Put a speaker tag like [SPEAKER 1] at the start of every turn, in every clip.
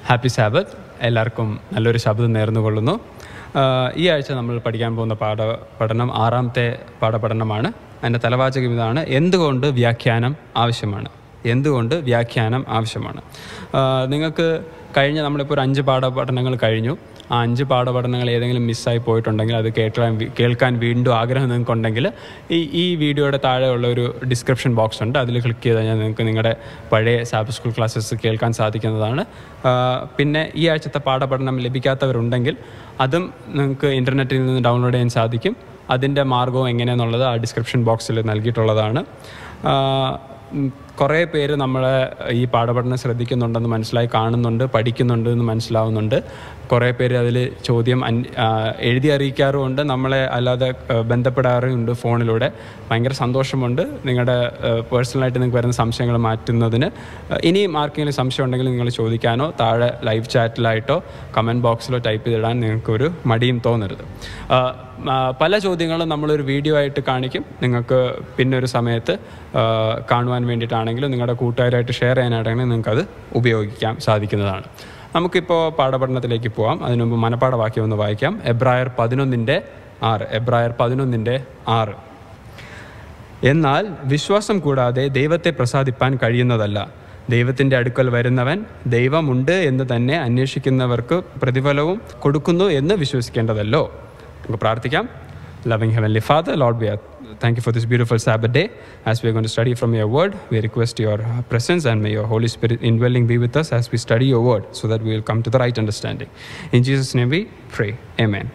[SPEAKER 1] Happy Sabbath എല്ലാവർക്കും നല്ലൊരു ശബ്ദം നേർന്നുകൊള്ളുന്നു ആഹ് ഈ ആഴ്ച നമ്മൾ പഠിക്കാൻ പോകുന്ന പാഠ പഠനം ആറാമത്തെ പാഠപഠനമാണ് അതിൻ്റെ തലവാചകം ഇതാണ് എന്തുകൊണ്ട് വ്യാഖ്യാനം ആവശ്യമാണ് എന്തുകൊണ്ട് വ്യാഖ്യാനം ആവശ്യമാണ് ആഹ് നിങ്ങൾക്ക് കഴിഞ്ഞ നമ്മളിപ്പോൾ ഒരു അഞ്ച് പാഠപഠനങ്ങൾ കഴിഞ്ഞു ആ അഞ്ച് പാഠപഠനങ്ങൾ ഏതെങ്കിലും മിസ്സായി പോയിട്ടുണ്ടെങ്കിൽ അത് കേൾക്കാൻ വി- കേൾക്കാൻ വീണ്ടും ആഗ്രഹം നിങ്ങൾക്കുണ്ടെങ്കിൽ ഈ ഈ വീഡിയോയുടെ താഴെയുള്ള ഒരു ഡിസ്ക്രിപ്ഷൻ ബോക്സ് ഉണ്ട് അതിൽ ക്ലിക്ക് ചെയ്ത് കഴിഞ്ഞാൽ നിങ്ങൾക്ക് നിങ്ങളുടെ പഴയ സാബ് സ്കൂൾ ക്ലാസ്സസ് കേൾക്കാൻ സാധിക്കുന്നതാണ് ആ, പിന്നെ ഈ ആഴ്ചത്തെ പാഠപഠനം ലഭിക്കാത്തവരുണ്ടെങ്കിൽ അതും നിങ്ങൾക്ക് ഇൻ്റർനെറ്റിൽ നിന്ന് ഡൗൺലോഡ് ചെയ്യാൻ സാധിക്കും അതിൻ്റെ മാർഗവും എങ്ങനെയെന്നുള്ളത് ആ ഡിസ്ക്രിപ്ഷൻ ബോക്സിൽ നൽകിയിട്ടുള്ളതാണ് ആ, ഉം, കുറേ പേര് നമ്മളെ ഈ പാഠപഠനം ശ്രദ്ധിക്കുന്നുണ്ടെന്ന് മനസ്സിലായി കാണുന്നുണ്ട് പഠിക്കുന്നുണ്ട് എന്ന് മനസ്സിലാവുന്നുണ്ട് കുറേ പേര് അതിൽ ചോദ്യം അന്- ആ, എഴുതി അറിയിക്കാറുമുണ്ട് നമ്മളെ അല്ലാതെ ആ, ബന്ധപ്പെടാറുമുണ്ട് ഫോണിലൂടെ ഭയങ്കര സന്തോഷമുണ്ട് നിങ്ങളുടെ പേഴ്സണലായിട്ട് നിങ്ങൾക്ക് വരുന്ന സംശയങ്ങൾ മാറ്റുന്നതിന് ആ, ഇനിയും ആർക്കെങ്കിലും സംശയം ഉണ്ടെങ്കിൽ നിങ്ങൾ ചോദിക്കാനോ താഴെ ലൈവ് ചാറ്റിലായിട്ടോ കമൻറ്റ് ബോക്സിലോ ടൈപ്പ് ചെയ്തിടാൻ നിങ്ങൾക്കൊരു മടിയും തോന്നരുത് ആ, ആ, പല ചോദ്യങ്ങളും നമ്മളൊരു വീഡിയോ ആയിട്ട് കാണിക്കും നിങ്ങൾക്ക് പിന്നെ ഒരു സമയത്ത് ആ, കാണുവാൻ വേണ്ടിയിട്ടാണെങ്കിലും നിങ്ങളുടെ കൂട്ടുകാരായിട്ട് ഷെയർ ചെയ്യാനായിട്ടാണെങ്കിലും നിങ്ങൾക്കത് ഉപയോഗിക്കാൻ സാധിക്കുന്നതാണ് നമുക്കിപ്പോൾ പാഠപഠനത്തിലേക്ക് പോവാം അതിനു മുമ്പ് മനപ്പാഠവാക്യം ഒന്ന് വായിക്കാം എബ്രായർ പതിനൊന്നിൻ്റെ ആറ് എബ്രായർ പതിനൊന്നിൻ്റെ ആറ് എന്നാൽ വിശ്വാസം കൂടാതെ ദൈവത്തെ പ്രസാദിപ്പാൻ കഴിയുന്നതല്ല ദൈവത്തിൻ്റെ അടുക്കൽ വരുന്നവൻ ദൈവമുണ്ട് എന്ന് തന്നെ അന്വേഷിക്കുന്നവർക്ക് പ്രതിഫലവും കൊടുക്കുന്നു എന്ന് വിശ്വസിക്കേണ്ടതല്ലോ നമുക്ക് പ്രാർത്ഥിക്കാം loving heavenly Father Lord we thank you for this beautiful Sabbath day as we gone to study from your word we request your presence and may your Holy Spirit indwelling be with us as we study your word so that we will come to the right understanding in Jesus name we pray amen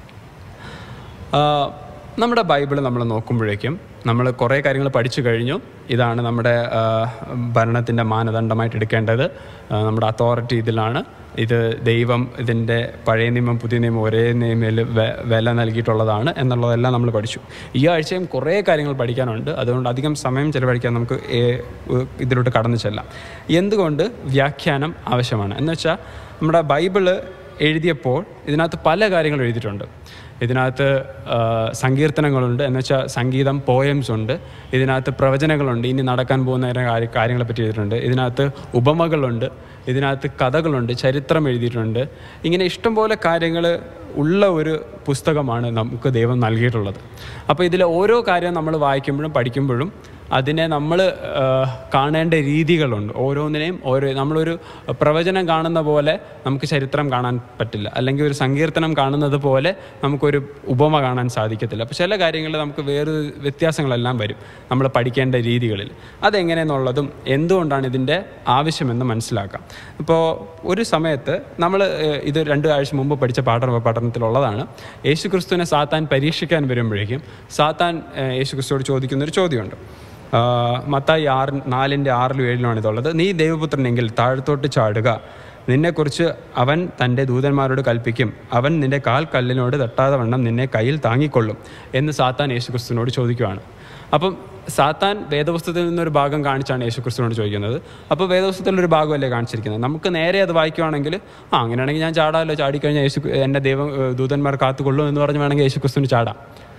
[SPEAKER 1] ah നമ്മുടെ Bible നമ്മൾ നോക്കുമ്പോഴേക്കും നമ്മൾ കുറേ കാര്യങ്ങൾ പഠിച്ചു കഴിഞ്ഞു ഇതാണ് നമ്മുടെ ആഹ് ഭരണത്തിൻ്റെ മാനദണ്ഡമായിട്ട് എടുക്കേണ്ടത് ആഹ് നമ്മുടെ അതോറിറ്റി ഇതിലാണ് ഇത് ദൈവം ഇതിൻ്റെ പഴയ നിയമം പുതിയ നിയമം ഒരേ നിയമയിൽ വില നൽകിയിട്ടുള്ളതാണ് എന്നുള്ളതെല്ലാം നമ്മൾ പഠിച്ചു ഈ ആഴ്ചയും കുറേ കാര്യങ്ങൾ പഠിക്കാനുണ്ട് അതുകൊണ്ട് അധികം സമയം ചിലവഴിക്കാൻ നമുക്ക് ഏ- ഇതിലോട്ട് കടന്നു ചെല്ലാം എന്തുകൊണ്ട് വ്യാഖ്യാനം ആവശ്യമാണ് എന്ന് വെച്ചാൽ നമ്മുടെ ബൈബിള് എഴുതിയപ്പോൾ ഇതിനകത്ത് പല കാര്യങ്ങൾ എഴുതിയിട്ടുണ്ട് ഇതിനകത്ത് ആ, സങ്കീർത്തനങ്ങളുണ്ട് എന്ന് വെച്ചാൽ സംഗീതം പോയംസ് ഉണ്ട് ഇതിനകത്ത് പ്രവചനങ്ങളുണ്ട് ഇനി നടക്കാൻ പോകുന്ന കാര്യ കാര്യങ്ങളെ പറ്റി എഴുതിയിട്ടുണ്ട് ഇതിനകത്ത് ഉപമകളുണ്ട് ഇതിനകത്ത് കഥകളുണ്ട് ചരിത്രം എഴുതിയിട്ടുണ്ട് ഇങ്ങനെ ഇഷ്ടംപോലെ കാര്യങ്ങൾ ഉള്ള ഒരു പുസ്തകമാണ് നമുക്ക് ദൈവം നൽകിയിട്ടുള്ളത് അപ്പോൾ ഇതിൽ ഓരോ കാര്യം നമ്മൾ വായിക്കുമ്പോഴും പഠിക്കുമ്പോഴും അതിനെ നമ്മൾ കാണേണ്ട രീതികളുണ്ട് ഓരോന്നിനെയും ഓരോ നമ്മളൊരു പ്രവചനം കാണുന്ന പോലെ നമുക്ക് ചരിത്രം കാണാൻ പറ്റില്ല അല്ലെങ്കിൽ ഒരു സങ്കീർത്തനം കാണുന്നത് പോലെ നമുക്കൊരു ഉപമ കാണാൻ സാധിക്കത്തില്ല അപ്പോൾ ചില കാര്യങ്ങളിൽ നമുക്ക് വേറെ വ്യത്യാസങ്ങളെല്ലാം വരും നമ്മൾ പഠിക്കേണ്ട രീതികളിൽ അതെങ്ങനെയെന്നുള്ളതും എന്തുകൊണ്ടാണ് ഇതിൻ്റെ ആവശ്യമെന്ന് മനസ്സിലാക്കാം ഇപ്പോൾ ഒരു സമയത്ത് നമ്മൾ ഇത് രണ്ട് ആഴ്ച മുമ്പ് പഠിച്ച പഠന പഠനത്തിലുള്ളതാണ് യേശു ക്രിസ്തുവിനെ സാത്താൻ പരീക്ഷിക്കാൻ വരുമ്പോഴേക്കും സാത്താൻ ഏഹ്, യേശു ക്രിസ്തുവോട് ചോദിക്കുന്നൊരു ചോദ്യമുണ്ട് ആഹ് മത്തായി ആറ് നാലിൻ്റെ ആറിലും ഏഴിലുമാണ് ഇതുള്ളത് നീ ദൈവപുത്രനെങ്കിൽ താഴത്തോട്ട് ചാടുക നിന്നെക്കുറിച്ച് അവൻ തൻ്റെ ദൂതന്മാരോട് കൽപ്പിക്കും അവൻ നിന്റെ കാൽ കല്ലിനോട് തട്ടാതെ വണ്ണം നിന്നെ കയ്യിൽ താങ്ങിക്കൊള്ളും എന്ന് സാത്താൻ യേശുക്രിസ്തുവിനോട് ചോദിക്കുകയാണ് അപ്പം സാത്താൻ വേദപുസ്തകത്തിൽ നിന്നൊരു ഭാഗം കാണിച്ചാണ് യേശുക്രിസ്തുവിനോട് ചോദിക്കുന്നത് അപ്പോൾ വേദപുസ്തകത്തിലൊരു ഭാഗമല്ലേ കാണിച്ചിരിക്കുന്നത് നമുക്ക് നേരെ അത് വായിക്കുവാണെങ്കിൽ ആ അങ്ങനെയാണെങ്കിൽ ഞാൻ ചാടാമല്ലോ ചാടിക്കഴിഞ്ഞാൽ യേശു എൻ്റെ ദൈവം ഏഹ്, ദൂതന്മാർ കാത്തുകൊള്ളും എന്ന് പറഞ്ഞ് വേണമെങ്കിൽ യേശുക്രിസ്തുവിന് ചാടാം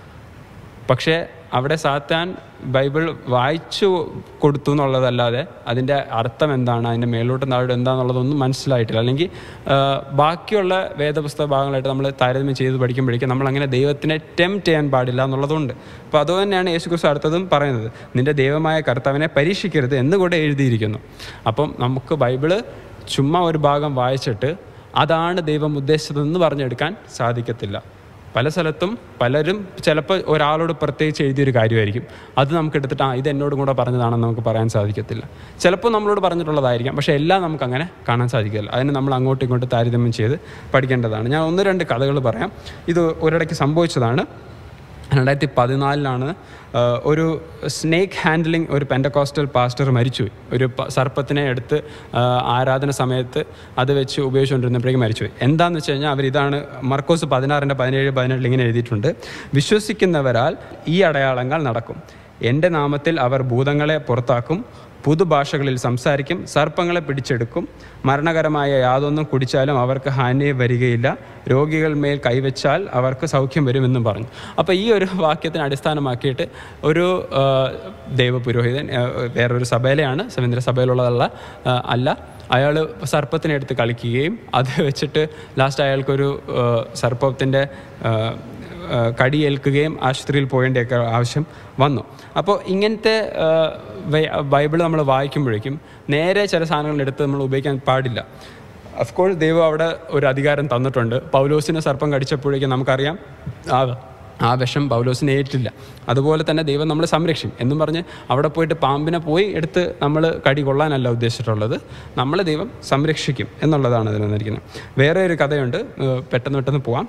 [SPEAKER 1] പക്ഷേ അവിടെ സാത്താൻ ബൈബിൾ വായിച്ചു കൊടുത്തു എന്നുള്ളതല്ലാതെ അതിൻ്റെ അർത്ഥം എന്താണ് അതിൻ്റെ മേലോട്ട് താഴോട്ട് എന്താണെന്നുള്ളതൊന്നും മനസ്സിലായിട്ടില്ല അല്ലെങ്കിൽ ആ, ബാക്കിയുള്ള വേദപുസ്തക ഭാഗങ്ങളായിട്ട് നമ്മൾ താരതമ്യം ചെയ്ത് പഠിക്കുമ്പോഴേക്കും നമ്മൾ അങ്ങനെ ദൈവത്തിനെ ടെംപ്റ്റ് ചെയ്യാൻ പാടില്ല എന്നുള്ളതുണ്ട് അപ്പോൾ അതുതന്നെയാണ് യേശു ക്രിസ്തു അടുത്തതും പറയുന്നത് നിന്റെ ദൈവമായ കർത്താവിനെ പരീക്ഷിക്കരുത് എന്നുകൂടെ എഴുതിയിരിക്കുന്നു അപ്പം നമുക്ക് ബൈബിള് ചുമ്മാ ഒരു ഭാഗം വായിച്ചിട്ട് അതാണ് ദൈവം ഉദ്ദേശിച്ചതെന്ന് പറഞ്ഞെടുക്കാൻ സാധിക്കത്തില്ല പല സ്ഥലത്തും പലരും ചിലപ്പോൾ ഒരാളോട് പ്രത്യേകിച്ച് എഴുതിയൊരു കാര്യമായിരിക്കും അത് നമുക്ക് എടുത്തിട്ട് ആ ഇത് എന്നോടും കൂടെ പറഞ്ഞതാണെന്ന് നമുക്ക് പറയാൻ സാധിക്കത്തില്ല ചിലപ്പോൾ നമ്മളോട് പറഞ്ഞിട്ടുള്ളതായിരിക്കാം പക്ഷേ എല്ലാം നമുക്ക് അങ്ങനെ കാണാൻ സാധിക്കില്ല അതിന് നമ്മൾ അങ്ങോട്ടും ഇങ്ങോട്ടും താരതമ്യം ചെയ്ത് പഠിക്കേണ്ടതാണ് ഞാൻ ഒന്ന് രണ്ട് കഥകൾ പറയാം ഇത് ഒരിടയ്ക്ക് സംഭവിച്ചതാണ് രണ്ടായിരത്തി പതിനാലിലാണ് ഒരു സ്നേക്ക് ഹാൻഡ്ലിംഗ് ഒരു പെൻഡക്കോസ്റ്റൽ പാസ്റ്റർ മരിച്ചുപോയി ഒരു പ- സർപ്പത്തിനെ എടുത്ത് ആ, ആരാധന സമയത്ത് അത് വെച്ച് ഉപയോഗിച്ചുകൊണ്ടിരുന്നപ്പോഴേക്കും മരിച്ചുപോയി എന്താണെന്ന് വെച്ച് കഴിഞ്ഞാൽ അവർ ഇതാണ് മർക്കോസ് പതിനാറിൻ്റെ പതിനേഴ് പതിനെട്ടിൽ ഇങ്ങനെ എഴുതിയിട്ടുണ്ട് വിശ്വസിക്കുന്നവരാൽ ഈ അടയാളങ്ങൾ നടക്കും എൻ്റെ നാമത്തിൽ അവർ ഭൂതങ്ങളെ പുറത്താക്കും പുതുഭാഷകളിൽ സംസാരിക്കും സർപ്പങ്ങളെ പിടിച്ചെടുക്കും മരണകരമായ യാതൊന്നും കുടിച്ചാലും അവർക്ക് ഹാനി വരികയില്ല രോഗികൾ മേൽ കൈവച്ചാൽ അവർക്ക് സൗഖ്യം വരുമെന്നും പറഞ്ഞു അപ്പോൾ ഈ ഒരു വാക്യത്തിന് അടിസ്ഥാനമാക്കിയിട്ട് ഒരു ആ, ദൈവപുരോഹിതൻ ആ, വേറൊരു സഭയിലെയാണ് സവേന്ദ്ര സഭയിലുള്ളതല്ല ആ, അല്ല അയാൾ സർപ്പത്തിനെ എടുത്ത് കളിക്കുകയും അത് വെച്ചിട്ട് ലാസ്റ്റ് അയാൾക്കൊരു സർപ്പത്തിൻ്റെ കടിയേൽക്കുകയും ആശുപത്രിയിൽ പോകേണ്ടയൊക്കെ ആവശ്യം വന്നു അപ്പോൾ ഇങ്ങനത്തെ ബൈബിൾ നമ്മൾ വായിക്കുമ്പോഴേക്കും നേരെ ചില സാധനങ്ങൾ എടുത്ത് നമ്മൾ ഉപയോഗിക്കാൻ പാടില്ല അഫ്കോഴ്സ് ദൈവം അവിടെ ഒരു അധികാരം തന്നിട്ടുണ്ട് പൗലോസിനെ സർപ്പം കടിച്ചപ്പോഴേക്കും നമുക്കറിയാം ആ ആ വിഷം പൗലോസിനെ ഏറ്റില്ല അതുപോലെ തന്നെ ദൈവം നമ്മളെ സംരക്ഷിക്കും എന്നും പറഞ്ഞ് അവിടെ പോയിട്ട് പാമ്പിനെ പോയി എടുത്ത് നമ്മൾ കടി കൊള്ളാനല്ല ഉദ്ദേശിച്ചിട്ടുള്ളത് നമ്മളെ ദൈവം സംരക്ഷിക്കും എന്നുള്ളതാണ് അതിൽ വന്നിരിക്കുന്നത് വേറെ ഒരു കഥയുണ്ട് ഏഹ് പെട്ടെന്ന് പെട്ടെന്ന് പോവാം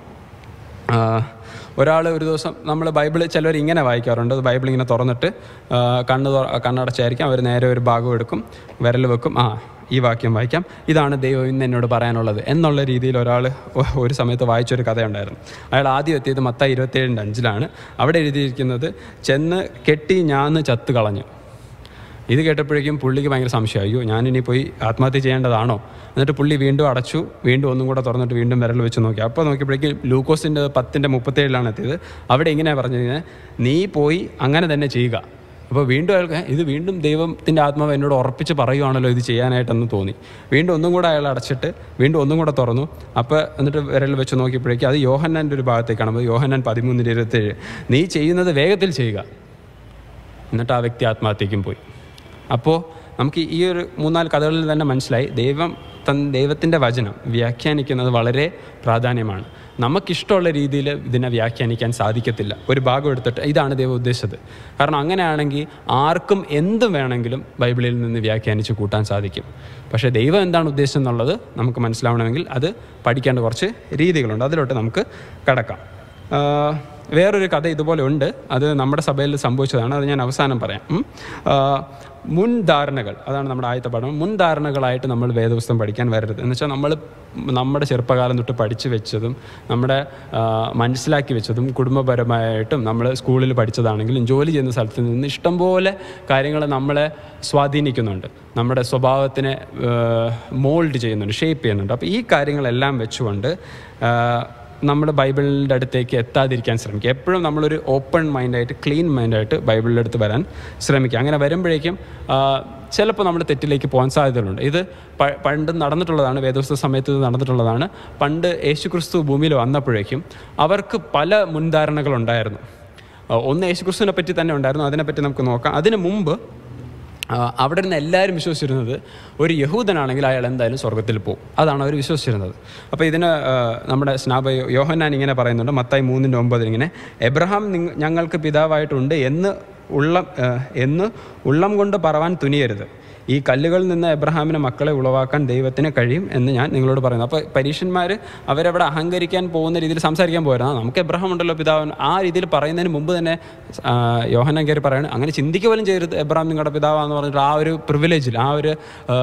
[SPEAKER 1] ഒരാൾ ഒരു ദിവസം നമ്മൾ ബൈബിൾ ചിലർ ഇങ്ങനെ വായിക്കാറുണ്ട് അത് ബൈബിൾ ഇങ്ങനെ തുറന്നിട്ട് ആ, കണ്ണ് തുറ- കണ്ണടച്ചായിരിക്കും അവർ നേരെ ഒരു ഭാഗം എടുക്കും വിരൽ വെക്കും ആ ഈ വാക്യം വായിക്കാം ഇതാണ് ദൈവം ഇന്ന് എന്നോട് പറയാനുള്ളത് എന്നുള്ള രീതിയിൽ ഒരാൾ ഒരു സമയത്ത് വായിച്ചൊരു കഥയുണ്ടായിരുന്നു അയാൾ ആദ്യം എത്തിയത് മത്തായി ഇരുപത്തേഴിൻ്റെ അഞ്ചിലാണ് അവിടെ എഴുതിയിരിക്കുന്നത് ചെന്ന് കെട്ടി ഞാന്ന് ചത്ത് കളഞ്ഞു ഇത് കേട്ടപ്പോഴേക്കും പുള്ളിക്ക് ഭയങ്കര സംശയം അയ്യോ ഞാനിനി പോയി ആത്മഹത്യ ചെയ്യേണ്ടതാണോ എന്നിട്ട് പുള്ളി വീണ്ടും അടച്ചു വീണ്ടും ഒന്നും കൂടെ തുറന്നിട്ട് വീണ്ടും വിരൽ വെച്ച് നോക്കി അപ്പോൾ നോക്കിയപ്പോഴേക്കും ലൂക്കോസിൻ്റെ പത്തിൻ്റെ മുപ്പത്തേഴിലാണ് എത്തിയത് അവിടെ ഇങ്ങനെയാണ് പറഞ്ഞിരിക്കുന്നത് നീ പോയി അങ്ങനെ തന്നെ ചെയ്യുക അപ്പോൾ വീണ്ടും അയാൾക്ക് ഇത് വീണ്ടും ദൈവത്തിൻ്റെ ആത്മാവ് എന്നോട് ഉറപ്പിച്ച് പറയുവാണല്ലോ ഇത് ചെയ്യാനായിട്ടെന്ന് തോന്നി വീണ്ടും ഒന്നും കൂടെ അയാൾ അടച്ചിട്ട് വീണ്ടും ഒന്നും കൂടെ തുറന്നു അപ്പോൾ എന്നിട്ട് വിരൽ വെച്ച് നോക്കിയപ്പോഴേക്കും അത് യോഹന്നാൻ്റെ ഒരു ഭാഗത്തേക്കാണ് അപ്പോൾ യോഹന്നാൻ പതിമൂന്നിൻ്റെ ഇരുപത്തേഴ് നീ ചെയ്യുന്നത് വേഗത്തിൽ ചെയ്യുക എന്നിട്ട് ആ വ്യക്തി ആത്മഹത്യക്കും പോയി അപ്പോൾ നമുക്ക് ഈ ഒരു മൂന്നാല് കഥകളിൽ തന്നെ മനസ്സിലായി ദൈവം തൻ ദൈവത്തിൻ്റെ വചനം വ്യാഖ്യാനിക്കുന്നത് വളരെ പ്രാധാന്യമാണ് നമുക്കിഷ്ടമുള്ള രീതിയിൽ ഇതിനെ വ്യാഖ്യാനിക്കാൻ സാധിക്കത്തില്ല ഒരു ഭാഗം എടുത്തിട്ട് ഇതാണ് ദൈവം ഉദ്ദേശിച്ചത് കാരണം അങ്ങനെയാണെങ്കിൽ ആർക്കും എന്തും വേണമെങ്കിലും ബൈബിളിൽ നിന്ന് വ്യാഖ്യാനിച്ച് കൂട്ടാൻ സാധിക്കും പക്ഷേ ദൈവം എന്താണ് ഉദ്ദേശം എന്നുള്ളത് നമുക്ക് മനസ്സിലാവണമെങ്കിൽ അത് പഠിക്കേണ്ട കുറച്ച് രീതികളുണ്ട് അതിലോട്ട് നമുക്ക് കടക്കാം ആ, വേറൊരു കഥ ഇതുപോലെ ഉണ്ട് അത് നമ്മുടെ സഭയിൽ സംഭവിച്ചതാണ് അത് ഞാൻ അവസാനം പറയാം ഉം. ആ, മുൻധാരണകൾ അതാണ് നമ്മുടെ ആദ്യത്തെ പഠനം മുൻധാരണകളായിട്ട് നമ്മൾ വേദപുസ്തകം പഠിക്കാൻ വരരുത് എന്ന് വെച്ചാൽ നമ്മൾ നമ്മുടെ ചെറുപ്പകാലം തൊട്ട് പഠിച്ചു വെച്ചതും നമ്മുടെ ആ, മനസ്സിലാക്കി വെച്ചതും കുടുംബപരമായിട്ടും നമ്മൾ സ്കൂളിൽ പഠിച്ചതാണെങ്കിലും ജോലി ചെയ്യുന്ന സ്ഥലത്ത് നിന്ന് ഇഷ്ടംപോലെ കാര്യങ്ങൾ നമ്മളെ സ്വാധീനിക്കുന്നുണ്ട് നമ്മുടെ സ്വഭാവത്തിനെ മോൾഡ് ചെയ്യുന്നുണ്ട് ഷേപ്പ് ചെയ്യുന്നുണ്ട് അപ്പോൾ ഈ കാര്യങ്ങളെല്ലാം വെച്ചുകൊണ്ട് ആ, നമ്മൾ ബൈബിളിൻ്റെ അടുത്തേക്ക് എത്താതിരിക്കാൻ ശ്രമിക്കുക എപ്പോഴും നമ്മളൊരു ഓപ്പൺ മൈൻഡായിട്ട് ക്ലീൻ മൈൻഡായിട്ട് ബൈബിളിൻ്റെ അടുത്ത് വരാൻ ശ്രമിക്കുക അങ്ങനെ വരുമ്പോഴേക്കും ചിലപ്പോൾ നമ്മൾ തെറ്റിലേക്ക് പോകാൻ സാധ്യതകളുണ്ട് ഇത് പ- പണ്ട് നടന്നിട്ടുള്ളതാണ് വേദോസ്ത സമയത്ത് ഇത് നടന്നിട്ടുള്ളതാണ് പണ്ട് യേശുക്രിസ്തു ഭൂമിയിൽ വന്നപ്പോഴേക്കും അവർക്ക് പല മുൻധാരണകളുണ്ടായിരുന്നു ആ, ഒന്ന് യേശുക്രിസ്തുവിനെ പറ്റി തന്നെ ഉണ്ടായിരുന്നു അതിനെപ്പറ്റി നമുക്ക് നോക്കാം അതിന് മുമ്പ് ആ, അവിടെ നിന്ന് എല്ലാവരും വിശ്വസിച്ചിരുന്നത് ഒരു യഹൂദനാണെങ്കിൽ അയാൾ എന്തായാലും സ്വർഗത്തിൽ പോകും അതാണ് അവർ വിശ്വസിച്ചിരുന്നത് അപ്പോൾ ഇതിന് ആ, നമ്മുടെ സ്നാപ യോഹന്നാൻ ഇങ്ങനെ പറയുന്നുണ്ട് മത്തായി മൂന്നിൻ്റെ ഒമ്പതിൽ ഇങ്ങനെ എബ്രഹാം നിങ്ങ- ഞങ്ങൾക്ക് പിതാവായിട്ടുണ്ട് എന്ന് ഉള്ളം ആ, എന്ന് ഉള്ളം കൊണ്ട് പറവാൻ തുനിയരുത് ഈ കല്ലുകളിൽ നിന്ന് എബ്രഹാമിന് മക്കളെ ഉളവാക്കാൻ ദൈവത്തിന് കഴിയും എന്ന് ഞാൻ നിങ്ങളോട് പറയുന്നു അപ്പോൾ പരീക്ഷന്മാർ അവരവിടെ അഹങ്കരിക്കാൻ പോകുന്ന രീതിയിൽ സംസാരിക്കാൻ പോരാ നമുക്ക് എബ്രഹാം ഉണ്ടല്ലോ പിതാവൻ ആ രീതിയിൽ പറയുന്നതിന് മുമ്പ് തന്നെ ആ, യോഹന്നാൻ കയറി പറയണം അങ്ങനെ ചിന്തിക്കുക പോലും ചെയ്യരുത് എബ്രഹാം നിങ്ങളുടെ പിതാവാന്ന് പറഞ്ഞിട്ട് ആ ഒരു പ്രിവിലേജിൽ ആ ഒരു ആ,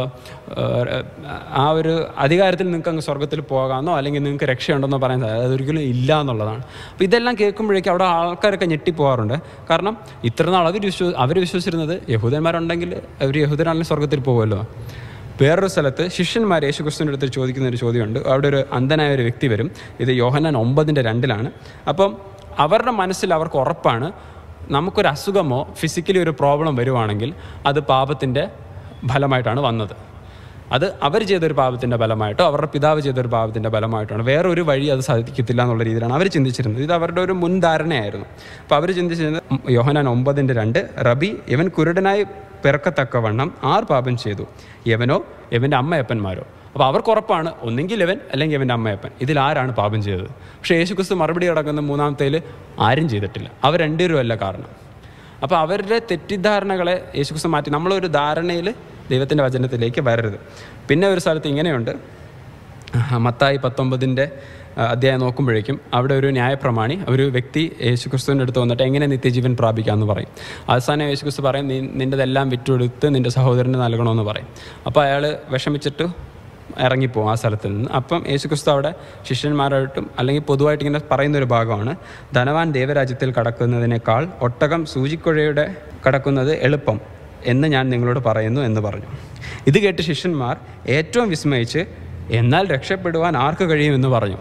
[SPEAKER 1] ആ ഒരു അധികാരത്തിൽ നിങ്ങൾക്ക് അങ്ങ് സ്വർഗത്തിൽ പോകാമെന്നോ അല്ലെങ്കിൽ നിങ്ങൾക്ക് രക്ഷയുണ്ടെന്നോ പറയാൻ സാധിക്കും അതൊരിക്കലും ഇല്ല എന്നുള്ളതാണ് അപ്പോൾ ഇതെല്ലാം കേൾക്കുമ്പോഴേക്കും അവിടെ ആൾക്കാരൊക്കെ ഞെട്ടിപ്പോകാറുണ്ട് കാരണം ഇത്ര നാൾ അവർ വിശ്വ അവർ വിശ്വസിച്ചിരുന്നത് യഹൂദന്മാരുണ്ടെങ്കിൽ അവർ യഹൂദനാണെങ്കിൽ സ്വർഗത്തിൽ പോകുമല്ലോ വേറൊരു സ്ഥലത്ത് ശിഷ്യന്മാർ യേശുക്രിസ്തുവിൻ്റെ അടുത്ത് ചോദിക്കുന്ന ഒരു ചോദ്യമുണ്ട് അവിടെ ഒരു അന്ധനായ ഒരു വ്യക്തി വരും ഇത് യോഹന്നാൻ ഒമ്പതിൻ്റെ രണ്ടിലാണ് അപ്പം അവരുടെ മനസ്സിൽ അവർക്ക് ഉറപ്പാണ് നമുക്കൊരു അസുഖമോ ഫിസിക്കലി ഒരു പ്രോബ്ലം വരുവാണെങ്കിൽ അത് പാപത്തിൻ്റെ ഫലമായിട്ടാണ് വന്നത് അത് അവർ ചെയ്തൊരു പാപത്തിൻ്റെ ഫലമായിട്ടോ അവരുടെ പിതാവ് ചെയ്തൊരു പാപത്തിൻ്റെ ഫലമായിട്ടാണ് വേറെ ഒരു വഴി അത് സാധിക്കത്തില്ല എന്നുള്ള രീതിയിലാണ് അവർ ചിന്തിച്ചിരുന്നത് ഇത് അവരുടെ ഒരു മുൻധാരണയായിരുന്നു അപ്പോൾ അവർ ചിന്തിച്ചിരുന്നത് യോഹനാൻ ഒമ്പതിൻ്റെ രണ്ട് റബി ഇവൻ കുരുടനായി പിറക്കത്തക്കവണ്ണം ആർ പാപം ചെയ്തു യവനോ ഇവൻ്റെ അമ്മയപ്പന്മാരോ അപ്പോൾ അവർക്ക് ഉറപ്പാണ് ഒന്നെങ്കിൽ ഇവൻ അല്ലെങ്കിൽ ഇവൻ്റെ അമ്മയപ്പൻ ഇതിൽ ആരാണ് പാപം ചെയ്തത് പക്ഷേ യേശുക്രിസ്തു മറുപടി കിടക്കുന്ന മൂന്നാമത്തേൽ ആരും ചെയ്തിട്ടില്ല അവർ രണ്ടുപേരും അല്ല കാരണം അപ്പോൾ അവരുടെ തെറ്റിദ്ധാരണകളെ യേശുക്രിസ്തു മാറ്റി നമ്മളൊരു ധാരണയിൽ ദൈവത്തിൻ്റെ വചനത്തിലേക്ക് വരരുത് പിന്നെ ഒരു സ്ഥലത്ത് ഇങ്ങനെയുണ്ട് ആ, മത്തായി പത്തൊമ്പതിൻ്റെ ആ, അധ്യായം നോക്കുമ്പോഴേക്കും അവിടെ ഒരു ന്യായപ്രമാണി ഒരു വ്യക്തി യേശുക്രിസ്തുവിൻ്റെ അടുത്ത് വന്നിട്ട് എങ്ങനെ നിത്യജീവൻ പ്രാപിക്കാമെന്ന് പറയും അവസാനം യേശുക്രിസ്തു പറയും നീ നിൻ്റെതെല്ലാം വിറ്റുകൊടുത്ത് നിൻ്റെ സഹോദരന് നൽകണമെന്ന് പറയും അപ്പോൾ അയാൾ വിഷമിച്ചിട്ട് ഇറങ്ങിപ്പോവും ആ സ്ഥലത്ത് നിന്ന് അപ്പം യേശുക്രിസ്തു അവിടെ ശിഷ്യന്മാരായിട്ടും അല്ലെങ്കിൽ പൊതുവായിട്ട് ഇങ്ങനെ പറയുന്ന ഒരു ഭാഗമാണ് ധനവാൻ ദേവരാജ്യത്തിൽ കടക്കുന്നതിനേക്കാൾ ഒട്ടകം സൂചിക്കുഴയുടെ കടക്കുന്നത് എളുപ്പം എന്ന് ഞാൻ നിങ്ങളോട് പറയുന്നു എന്ന് പറഞ്ഞു ഇത് കേട്ട് ശിഷ്യന്മാർ ഏറ്റവും വിസ്മയിച്ച് എന്നാൽ രക്ഷപ്പെടുവാൻ ആർക്ക് കഴിയുമെന്ന് പറഞ്ഞു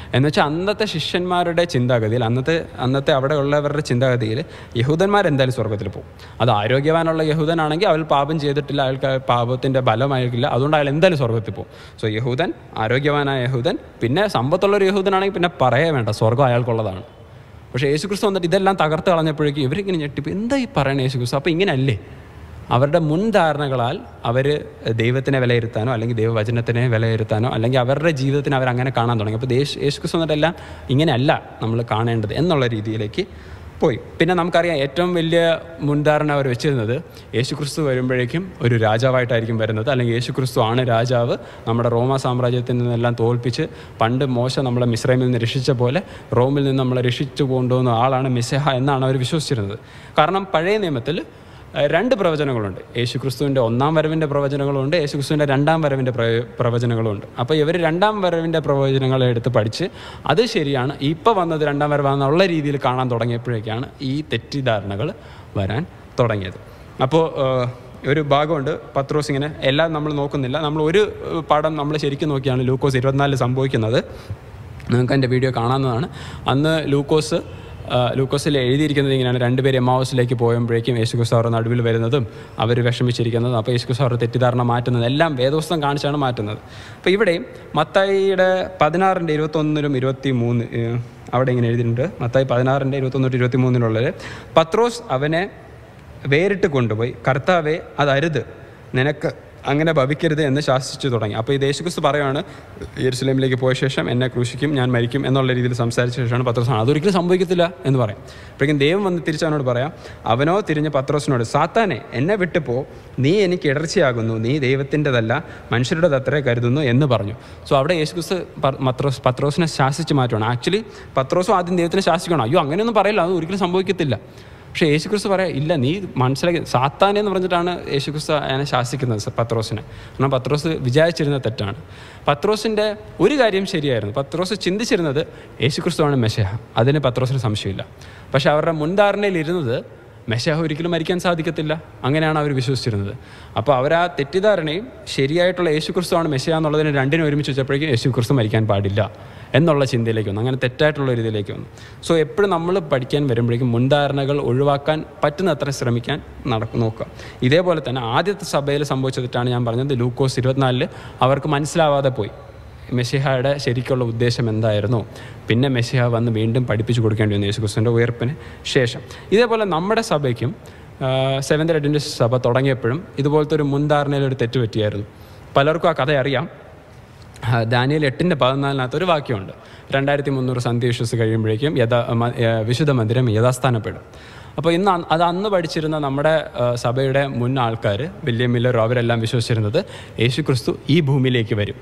[SPEAKER 1] എന്ന് വെച്ചാൽ അന്നത്തെ ശിഷ്യന്മാരുടെ ചിന്താഗതിയിൽ അന്നത്തെ അന്നത്തെ അവിടെ ഉള്ളവരുടെ ചിന്താഗതിയിൽ യഹൂദന്മാരെന്തായാലും സ്വർഗത്തിൽ പോകും അത് ആരോഗ്യവാനുള്ള യഹൂദനാണെങ്കിൽ അവൾ പാപം ചെയ്തിട്ടില്ല അയാൾക്ക് പാപത്തിൻ്റെ ബലമായിരിക്കില്ല അതുകൊണ്ട് അയാൾ എന്തായാലും സ്വർഗത്തിൽ പോകും സോ യഹൂദൻ ആരോഗ്യവാനായ യഹൂദൻ പിന്നെ സമ്പത്തുള്ള ഒരു യഹൂദനാണെങ്കിൽ പിന്നെ പറയേ വേണ്ട സ്വർഗം അയാൾക്കുള്ളതാണ് പക്ഷേ യേശുക്രിസ്തു വന്നിട്ട് ഇതെല്ലാം തകർത്ത് കളഞ്ഞപ്പോഴേക്കും ഇവരിങ്ങനെ ഞെട്ടിപ്പോൾ എന്താ ഈ പറയണേ യേശുക്രിസ്തു അപ്പോൾ ഇങ്ങനെയല്ലേ അവരുടെ മുൻധാരണകളാൽ അവർ ദൈവത്തിനെ വിലയിരുത്താനോ അല്ലെങ്കിൽ ദൈവവചനത്തിനെ വിലയിരുത്താനോ അല്ലെങ്കിൽ അവരുടെ ജീവിതത്തിന് അവരങ്ങനെ കാണാൻ തുടങ്ങി അപ്പോൾ യേശു യേശുക്രിസ്തു വന്നിട്ടെല്ലാം ഇങ്ങനെയല്ല നമ്മൾ കാണേണ്ടത് എന്നുള്ള രീതിയിലേക്ക് പോയി പിന്നെ നമുക്കറിയാം ഏറ്റവും വലിയ മുൻധാരണ അവർ വെച്ചിരുന്നത് യേശുക്രിസ്തു വരുമ്പോഴേക്കും ഒരു രാജാവായിട്ടായിരിക്കും വരുന്നത് അല്ലെങ്കിൽ യേശുക്രിസ്തു ആണ് രാജാവ് നമ്മുടെ റോമ സാമ്രാജ്യത്തിൽ നിന്നെല്ലാം തോൽപ്പിച്ച് പണ്ട് മോശ നമ്മളെ മിശ്രമിൽ നിന്ന് രക്ഷിച്ച പോലെ റോമിൽ നിന്ന് നമ്മളെ രക്ഷിച്ചു കൊണ്ടുവന്ന ആളാണ് മിസഹ എന്നാണ് അവർ വിശ്വസിച്ചിരുന്നത് കാരണം പഴയ നിയമത്തിൽ ഏഹ്, രണ്ട് പ്രവചനങ്ങളുണ്ട് യേശുക്രിസ്തുവിൻ്റെ ഒന്നാം വരവിൻ്റെ പ്രവചനങ്ങളുണ്ട് യേശുക്രിസ്തുവിൻ്റെ രണ്ടാം വരവിൻ്റെ പ്ര- പ്രവചനങ്ങളുണ്ട് അപ്പോൾ ഇവർ രണ്ടാം വരവിൻ്റെ പ്രവചനങ്ങളെ എടുത്ത് പഠിച്ച് അത് ശരിയാണ് ഇപ്പോൾ വന്നത് രണ്ടാം വരവാന്നുള്ള രീതിയിൽ കാണാൻ തുടങ്ങിയപ്പോഴേക്കാണ് ഈ തെറ്റിദ്ധാരണകൾ വരാൻ തുടങ്ങിയത് അപ്പോൾ ഏഹ്, ഒരു ഭാഗമുണ്ട് പത്രോസ് ഇങ്ങനെ എല്ലാം നമ്മൾ നോക്കുന്നില്ല നമ്മൾ ഒരു ഏഹ്, പടം നമ്മൾ ശരിക്കും നോക്കിയാണ് ലൂക്കോസ് ഇരുപത്തിനാലിൽ സംഭവിക്കുന്നത് നിങ്ങൾക്ക് എൻ്റെ വീഡിയോ കാണാവുന്നതാണ് അന്ന് ലൂക്കോസ് ആ, ലൂക്കോസിൽ എഴുതിയിരിക്കുന്നത് ഇങ്ങനെയാണ് രണ്ടുപേര് എമാവസിലേക്ക് പോയപ്പോഴേക്കും യേശുക്രിസ്തു അവരുടെ നടുവിൽ വരുന്നതും അവർ വിഷമിച്ചിരിക്കുന്നതും അപ്പോൾ യേശുക്രിസ്തു അവരുടെ തെറ്റിദ്ധാരണ മാറ്റുന്നത് എല്ലാം വേദോസ്തം കാണിച്ചാണ് മാറ്റുന്നത് അപ്പോൾ ഇവിടെയും മത്തായിയുടെ പതിനാറിൻ്റെ ഇരുപത്തൊന്നിനും ഇരുപത്തി മൂന്ന് ഏഹ്, അവിടെ ഇങ്ങനെ എഴുതിയിട്ടുണ്ട് മത്തായി പതിനാറിൻ്റെ ഇരുപത്തൊന്ന് തൊട്ട് ഇരുപത്തി മൂന്നിനുള്ളത് പത്രോസ് അവനെ വേറിട്ട് കൊണ്ടുപോയി കർത്താവെ അതരുത് നിനക്ക് അങ്ങനെ ഭവിക്കരുത് എന്ന് ശാസിച്ചു തുടങ്ങി അപ്പോൾ ഈ യേശുക്രിസ്തു പറയുകയാണ് യെരുസലേമിലേക്ക് പോയ ശേഷം എന്നെ ക്രൂശിക്കും ഞാൻ മരിക്കും എന്നുള്ള രീതിയിൽ സംസാരിച്ച ശേഷമാണ് പത്രോസ് അതൊരിക്കലും സംഭവിക്കത്തില്ല എന്ന് പറയും അപ്പോഴേക്കും ദൈവം വന്ന് തിരിച്ചവനോട് പറയാം അവനോ തിരിഞ്ഞ് പത്രോസിനോട് സാത്താനെ എന്നെ വിട്ടു പോ നീ എനിക്ക് ഇടർച്ചയാകുന്നു നീ ദൈവത്തിൻ്റെതല്ല മനുഷ്യരുടെ അത്രേ കരുതുന്നു എന്ന് പറഞ്ഞു സോ അവിടെ യേശുക്രിസ്തു പ- പത്രോസ് പത്രോസിനെ ശാസിച്ച് മാറ്റുകയാണ് ആക്ച്വലി പത്രോസും ആദ്യം ദൈവത്തിനെ ശാസിക്കണം അയ്യോ അങ്ങനെയൊന്നും പറയില്ല അത് ഒരിക്കലും സംഭവിക്കത്തില്ല പക്ഷേ യേശുക്രിസ്തു പറയാം ഇല്ല നീ മനസ്സിലാക്കി സാത്താനെ എന്ന് പറഞ്ഞിട്ടാണ് യേശുക്രിസ്തു അതിനെ ശാസിക്കുന്നത് സ- പത്രോസിനെ കാരണം പത്രോസ് വിചാരിച്ചിരുന്ന തെറ്റാണ് പത്രോസിൻ്റെ ഒരു കാര്യം ശരിയായിരുന്നു പത്രോസ് ചിന്തിച്ചിരുന്നത് യേശുക്രിസ്തുവാണ് മെഷഹ അതിന് പത്രോസിന് സംശയമില്ല പക്ഷേ അവരുടെ മുൻധാരണയിൽ ഇരുന്നത് മെഷാഹ ഒരിക്കലും മരിക്കാൻ സാധിക്കത്തില്ല അങ്ങനെയാണ് അവർ വിശ്വസിച്ചിരുന്നത് അപ്പോൾ അവർ ആ തെറ്റിദ്ധാരണയും ശരിയായിട്ടുള്ള യേശുക്രിസ്തുവാണ് മെഷയ എന്നുള്ളതിനെ രണ്ടിനും ഒരുമിച്ച് വെച്ചപ്പോഴേക്കും യേശുക്രിസ്തു മരിക്കാൻ പാടില്ല എന്നുള്ള ചിന്തയിലേക്ക് വന്നു അങ്ങനെ തെറ്റായിട്ടുള്ള ഒരു ഇതിലേക്ക് വന്നു സോ എപ്പോഴും നമ്മൾ പഠിക്കാൻ വരുമ്പോഴേക്കും മുൻധാരണകൾ ഒഴിവാക്കാൻ പറ്റുന്നത്ര ശ്രമിക്കാൻ നടക്കും നോക്കുക ഇതേപോലെ തന്നെ ആദ്യത്തെ സഭയിൽ സംഭവിച്ചതിട്ടാണ് ഞാൻ പറഞ്ഞത് ലൂക്കോസ് ഇരുപത്തിനാലില് അവർക്ക് മനസ്സിലാവാതെ പോയി മെസ്സിഹയുടെ ശരിക്കുള്ള ഉദ്ദേശം എന്തായിരുന്നു പിന്നെ മെസ്സിഹ വന്ന് വീണ്ടും പഠിപ്പിച്ചു കൊടുക്കേണ്ടി വന്നു യേശുക്രിസ്തുവിൻ്റെ ഉയർപ്പിന് ശേഷം ഇതേപോലെ നമ്മുടെ സഭയ്ക്കും സെവൻത് അഡ്വൻറ്റിസ്റ്റ് സഭ തുടങ്ങിയപ്പോഴും ഇതുപോലത്തെ ഒരു മുൻധാരണയിൽ ഒരു തെറ്റ് പറ്റിയായിരുന്നു പലർക്കും ആ കഥ അറിയാം ആ, ദാനിയേൽ എട്ടിൻ്റെ പതിനാലിനകത്ത് ഒരു വാക്യമുണ്ട് രണ്ടായിരത്തി മുന്നൂറ് സന്ധ്യ വിശ്വസ് കഴിയുമ്പോഴേക്കും യഥാ മ- ഏ, വിശുദ്ധ മന്ദിരം യഥാസ്ഥാനപ്പെടും അപ്പോൾ ഇന്ന് അ- അത് അന്ന് പഠിച്ചിരുന്ന നമ്മുടെ ആ, സഭയുടെ മുൻ ആൾക്കാർ വില്യം മില്ലറും അവരെല്ലാം വിശ്വസിച്ചിരുന്നത് യേശു ക്രിസ്തു ഈ ഭൂമിയിലേക്ക് വരും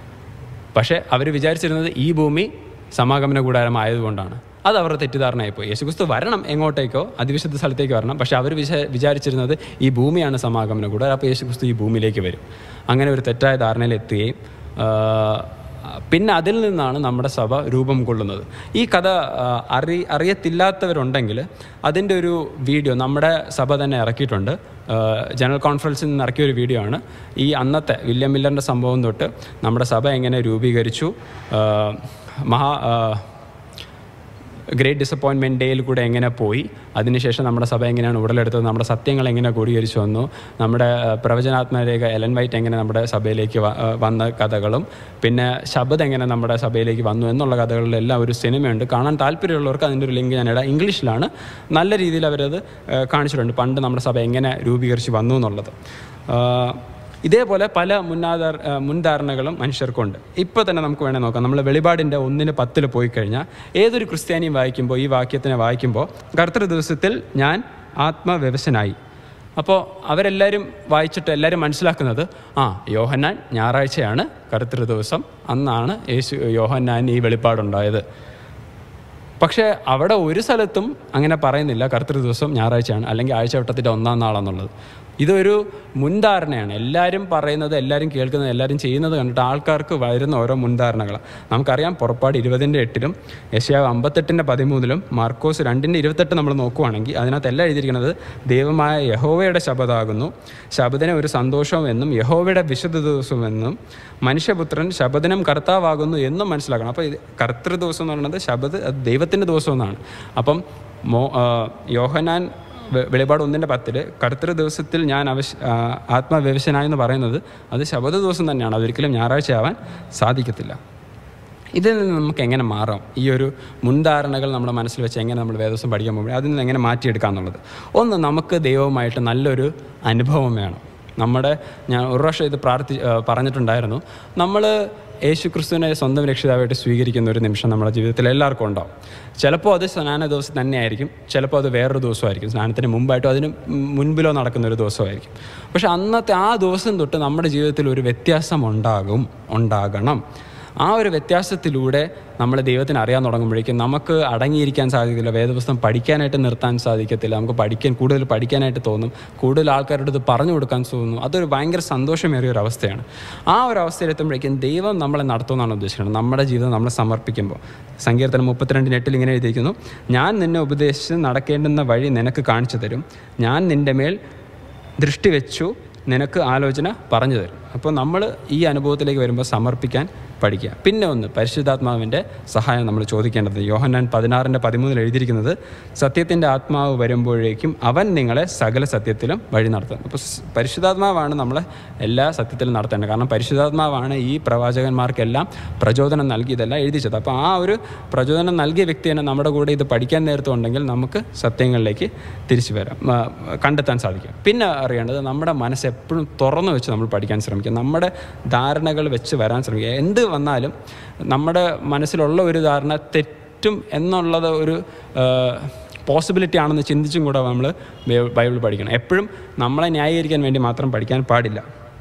[SPEAKER 1] പക്ഷേ അവർ വിചാരിച്ചിരുന്നത് ഈ ഭൂമി സമാഗമന കൂടാരം ആയതുകൊണ്ടാണ് അത് അവരുടെ തെറ്റിദ്ധാരണയായിപ്പോയി യേശുക്രിസ്തു വരണം എങ്ങോട്ടേക്കോ അതിവിശുദ്ധ സ്ഥലത്തേക്ക് വരണം പക്ഷേ അവർ വിചാ വിചാരിച്ചിരുന്നത് ഈ ഭൂമിയാണ് സമാഗമന കൂടാരം അപ്പോൾ യേശുക്രിസ്തു ഈ ഭൂമിയിലേക്ക് വരും അങ്ങനെ ഒരു തെറ്റായ ധാരണയിൽ എത്തുകയും ആ, പിന്നെ അതിൽ നിന്നാണ് നമ്മുടെ സഭ രൂപം കൊള്ളുന്നത് ഈ കഥ ആ, അറി അറിയത്തില്ലാത്തവരുണ്ടെങ്കിൽ അതിൻ്റെ ഒരു വീഡിയോ നമ്മുടെ സഭ തന്നെ ഇറക്കിയിട്ടുണ്ട് ആ, ജനറൽ കോൺഫറൻസിൽ നിന്ന് ഇറക്കിയ ഒരു വീഡിയോ ആണ് ഈ അന്നത്തെ വില്യം മില്ലറിൻ്റെ സംഭവം തൊട്ട് നമ്മുടെ സഭ എങ്ങനെ രൂപീകരിച്ചു ആ, മഹാ ആ, ഗ്രേറ്റ് ഡിസപ്പോയിൻമെൻറ്റ് ഡേയിൽ കൂടെ എങ്ങനെ പോയി അതിനുശേഷം നമ്മുടെ സഭ എങ്ങനെയാണ് ഉടലെടുത്തത് നമ്മുടെ സത്യങ്ങൾ എങ്ങനെ ക്രോഡീകരിച്ചു വന്നു നമ്മുടെ ആ, പ്രവചനാത്മരേഖ എലൻ വൈറ്റ് എങ്ങനെ നമ്മുടെ സഭയിലേക്ക് വ- ആ, വന്ന കഥകളും പിന്നെ ശബദ് എങ്ങനെ നമ്മുടെ സഭയിലേക്ക് വന്നു എന്നുള്ള കഥകളിലെല്ലാം ഒരു സിനിമയുണ്ട് കാണാൻ താല്പര്യമുള്ളവർക്ക് അതിൻ്റെ ഒരു ലിങ്ക് ഞാൻ ഇടാം ഇംഗ്ലീഷിലാണ് നല്ല രീതിയിൽ അവരത് ആ, കാണിച്ചിട്ടുണ്ട് പണ്ട് നമ്മുടെ സഭ എങ്ങനെ രൂപീകരിച്ച് വന്നു എന്നുള്ളത് ആ, ഇതേപോലെ പല മുന്നാധാര ആ, മുൻധാരണകളും മനുഷ്യർക്കുണ്ട് ഇപ്പോൾ തന്നെ നമുക്ക് വേണേൽ നോക്കാം നമ്മൾ വെളിപാടിൻ്റെ ഒന്നിന് പത്തിൽ പോയി കഴിഞ്ഞാൽ ഏതൊരു ക്രിസ്ത്യാനിയും വായിക്കുമ്പോൾ ഈ വാക്യത്തിനെ വായിക്കുമ്പോൾ കർത്തൃ ദിവസത്തിൽ ഞാൻ ആത്മവ്യവശനായി അപ്പോൾ അവരെല്ലാവരും വായിച്ചിട്ട് എല്ലാവരും മനസ്സിലാക്കുന്നത് ആ യോഹന്നാൻ ഞായറാഴ്ചയാണ് കർത്തൃ ദിവസം അന്നാണ് യേശു യോഹന്നാൻ ഈ വെളിപ്പാടുണ്ടായത് പക്ഷേ അവിടെ ഒരു സ്ഥലത്തും അങ്ങനെ പറയുന്നില്ല കർത്തൃ ദിവസം ഞായറാഴ്ചയാണ് അല്ലെങ്കിൽ ആഴ്ചവട്ടത്തിൻ്റെ ഒന്നാം നാളെന്നുള്ളത് ഇതൊരു മുൻധാരണയാണ് എല്ലാവരും പറയുന്നത് എല്ലാവരും കേൾക്കുന്നത് എല്ലാവരും ചെയ്യുന്നത് കണ്ടിട്ട് ആൾക്കാർക്ക് വരുന്ന ഓരോ മുൻധാരണകളാണ് നമുക്കറിയാം പുറപ്പാട് ഇരുപതിൻ്റെ എട്ടിലും യശയാവ് അമ്പത്തെട്ടിൻ്റെ പതിമൂന്നിലും മാർക്കോസ് രണ്ടിൻ്റെ ഇരുപത്തെട്ട് നമ്മൾ നോക്കുവാണെങ്കിൽ അതിനകത്ത് എല്ലാം എഴുതിയിരിക്കുന്നത് ദൈവമായ യഹോവയുടെ ശബദാകുന്നു ശബദിനെ ഒരു സന്തോഷമെന്നും യഹോവയുടെ വിശുദ്ധ ദിവസമെന്നും മനുഷ്യപുത്രൻ ശബദിനം കർത്താവാകുന്നു എന്നും മനസ്സിലാക്കണം അപ്പോൾ ഇത് കർത്തൃ ദിവസം എന്ന് പറയുന്നത് ശബദ് അത് ദൈവത്തിൻ്റെ ദിവസം എന്നാണ് അപ്പം മോ ആ, യോഹനാൻ വെ- വെളിപാട് ഒന്നിൻ്റെ പത്തിൽ കർത്തൃ ദിവസത്തിൽ ഞാൻ അവശ ആ, ആത്മവ്യവശനായെന്ന് പറയുന്നത് അത് ശബദ ദിവസം തന്നെയാണ് അതൊരിക്കലും ഞായറാഴ്ച ആവാൻ സാധിക്കത്തില്ല ഇതിൽ നിന്ന് നമുക്ക് എങ്ങനെ മാറാം ഈ ഒരു മുൻധാരണകൾ നമ്മുടെ മനസ്സിൽ വെച്ച് എങ്ങനെ നമ്മൾ വേദവസം പഠിക്കാൻ പോകുമ്പോൾ അതിൽ നിന്ന് എങ്ങനെ മാറ്റിയെടുക്കാം എന്നുള്ളത് ഒന്ന് നമുക്ക് ദൈവവുമായിട്ട് നല്ലൊരു അനുഭവം വേണം നമ്മുടെ ഞാൻ ഒരു പ്രാവശ്യം ഇത് പ്രാർത്ഥി ആ, പറഞ്ഞിട്ടുണ്ടായിരുന്നു നമ്മൾ യേശു ക്രിസ്തുവിനെ സ്വന്തം രക്ഷിതാവായിട്ട് സ്വീകരിക്കുന്ന ഒരു നിമിഷം നമ്മുടെ ജീവിതത്തിൽ എല്ലാവർക്കും ഉണ്ടാവും ചിലപ്പോൾ അത് സ്നാന ദിവസം തന്നെയായിരിക്കും ചിലപ്പോൾ അത് വേറൊരു ദിവസമായിരിക്കും സ്നാനത്തിന് മുമ്പായിട്ടോ അതിന് മുൻപിലോ നടക്കുന്ന ഒരു ദിവസമായിരിക്കും പക്ഷെ അന്നത്തെ ആ ദിവസം തൊട്ട് നമ്മുടെ ജീവിതത്തിൽ ഒരു വ്യത്യാസം ഉണ്ടാകും ഉണ്ടാകണം ആ ഒരു വ്യത്യാസത്തിലൂടെ നമ്മൾ ദൈവത്തിന് അറിയാൻ തുടങ്ങുമ്പോഴേക്കും നമുക്ക് അടങ്ങിയിരിക്കാൻ സാധിക്കില്ല വേദപുസ്തകം പഠിക്കാനായിട്ട് നിർത്താൻ സാധിക്കത്തില്ല നമുക്ക് പഠിക്കാൻ കൂടുതൽ പഠിക്കാനായിട്ട് തോന്നും കൂടുതൽ ആൾക്കാരുടെ അടുത്ത് പറഞ്ഞു കൊടുക്കാൻ തോന്നും അതൊരു ഭയങ്കര സന്തോഷമേറിയ ഒരു അവസ്ഥയാണ് ആ ഒരു അവസ്ഥയിലെത്തുമ്പോഴേക്കും ദൈവം നമ്മളെ നടത്തുമെന്നാണ് ഉദ്ദേശിക്കുന്നത് നമ്മുടെ ജീവിതം നമ്മൾ സമർപ്പിക്കുമ്പോൾ സങ്കീർത്തനം മുപ്പത്തിരണ്ടിന് എട്ടിൽ ഇങ്ങനെ എഴുതിയിരിക്കുന്നു ഞാൻ നിന്നെ ഉപദേശിച്ച് നടക്കേണ്ടുന്ന വഴി നിനക്ക് കാണിച്ചു തരും ഞാൻ നിൻ്റെ മേൽ ദൃഷ്ടി വെച്ചു നിനക്ക് ആലോചന പറഞ്ഞു തരും അപ്പോൾ നമ്മൾ ഈ അനുഭവത്തിലേക്ക് വരുമ്പോൾ സമർപ്പിക്കാൻ പഠിക്കുക പിന്നെ ഒന്ന് പരിശുദ്ധാത്മാവിൻ്റെ സഹായം നമ്മൾ ചോദിക്കേണ്ടത് യോഹന്നാൻ പതിനാറിൻ്റെ പതിമൂന്നിൽ എഴുതിയിരിക്കുന്നത് സത്യത്തിൻ്റെ ആത്മാവ് വരുമ്പോഴേക്കും അവൻ നിങ്ങളെ സകല സത്യത്തിലും വഴി നടത്തും അപ്പോൾ സ് പരിശുദ്ധാത്മാവാണ് നമ്മളെ എല്ലാ സത്യത്തിലും നടത്തേണ്ടത് കാരണം പരിശുദ്ധാത്മാവാണ് ഈ പ്രവാചകന്മാർക്കെല്ലാം പ്രചോദനം നൽകി ഇതെല്ലാം എഴുതിച്ചത് അപ്പോൾ ആ ഒരു പ്രചോദനം നൽകിയ വ്യക്തി തന്നെ നമ്മുടെ കൂടെ ഇത് പഠിക്കാൻ നേരത്തുണ്ടെങ്കിൽ നമുക്ക് സത്യങ്ങളിലേക്ക് തിരിച്ചു വരാം ആ, കണ്ടെത്താൻ സാധിക്കും പിന്നെ അറിയേണ്ടത് നമ്മുടെ മനസ്സ് എപ്പോഴും തുറന്നു വെച്ച് നമ്മൾ പഠിക്കാൻ ശ്രമിക്കുക നമ്മുടെ ധാരണകൾ വെച്ച് വരാൻ ശ്രമിക്കുക എന്ത് വന്നാലും നമ്മുടെ മനസ്സിലുള്ള ഒരു ധാരണ തെറ്റും എന്നുള്ളത് ഒരു പോസിബിലിറ്റി ആണെന്ന് ചിന്തിച്ചും കൂടെ നമ്മൾ ബൈബിൾ പഠിക്കണം എപ്പോഴും നമ്മളെ ന്യായീകരിക്കാൻ വേണ്ടി മാത്രം പഠിക്കാൻ പാടില്ല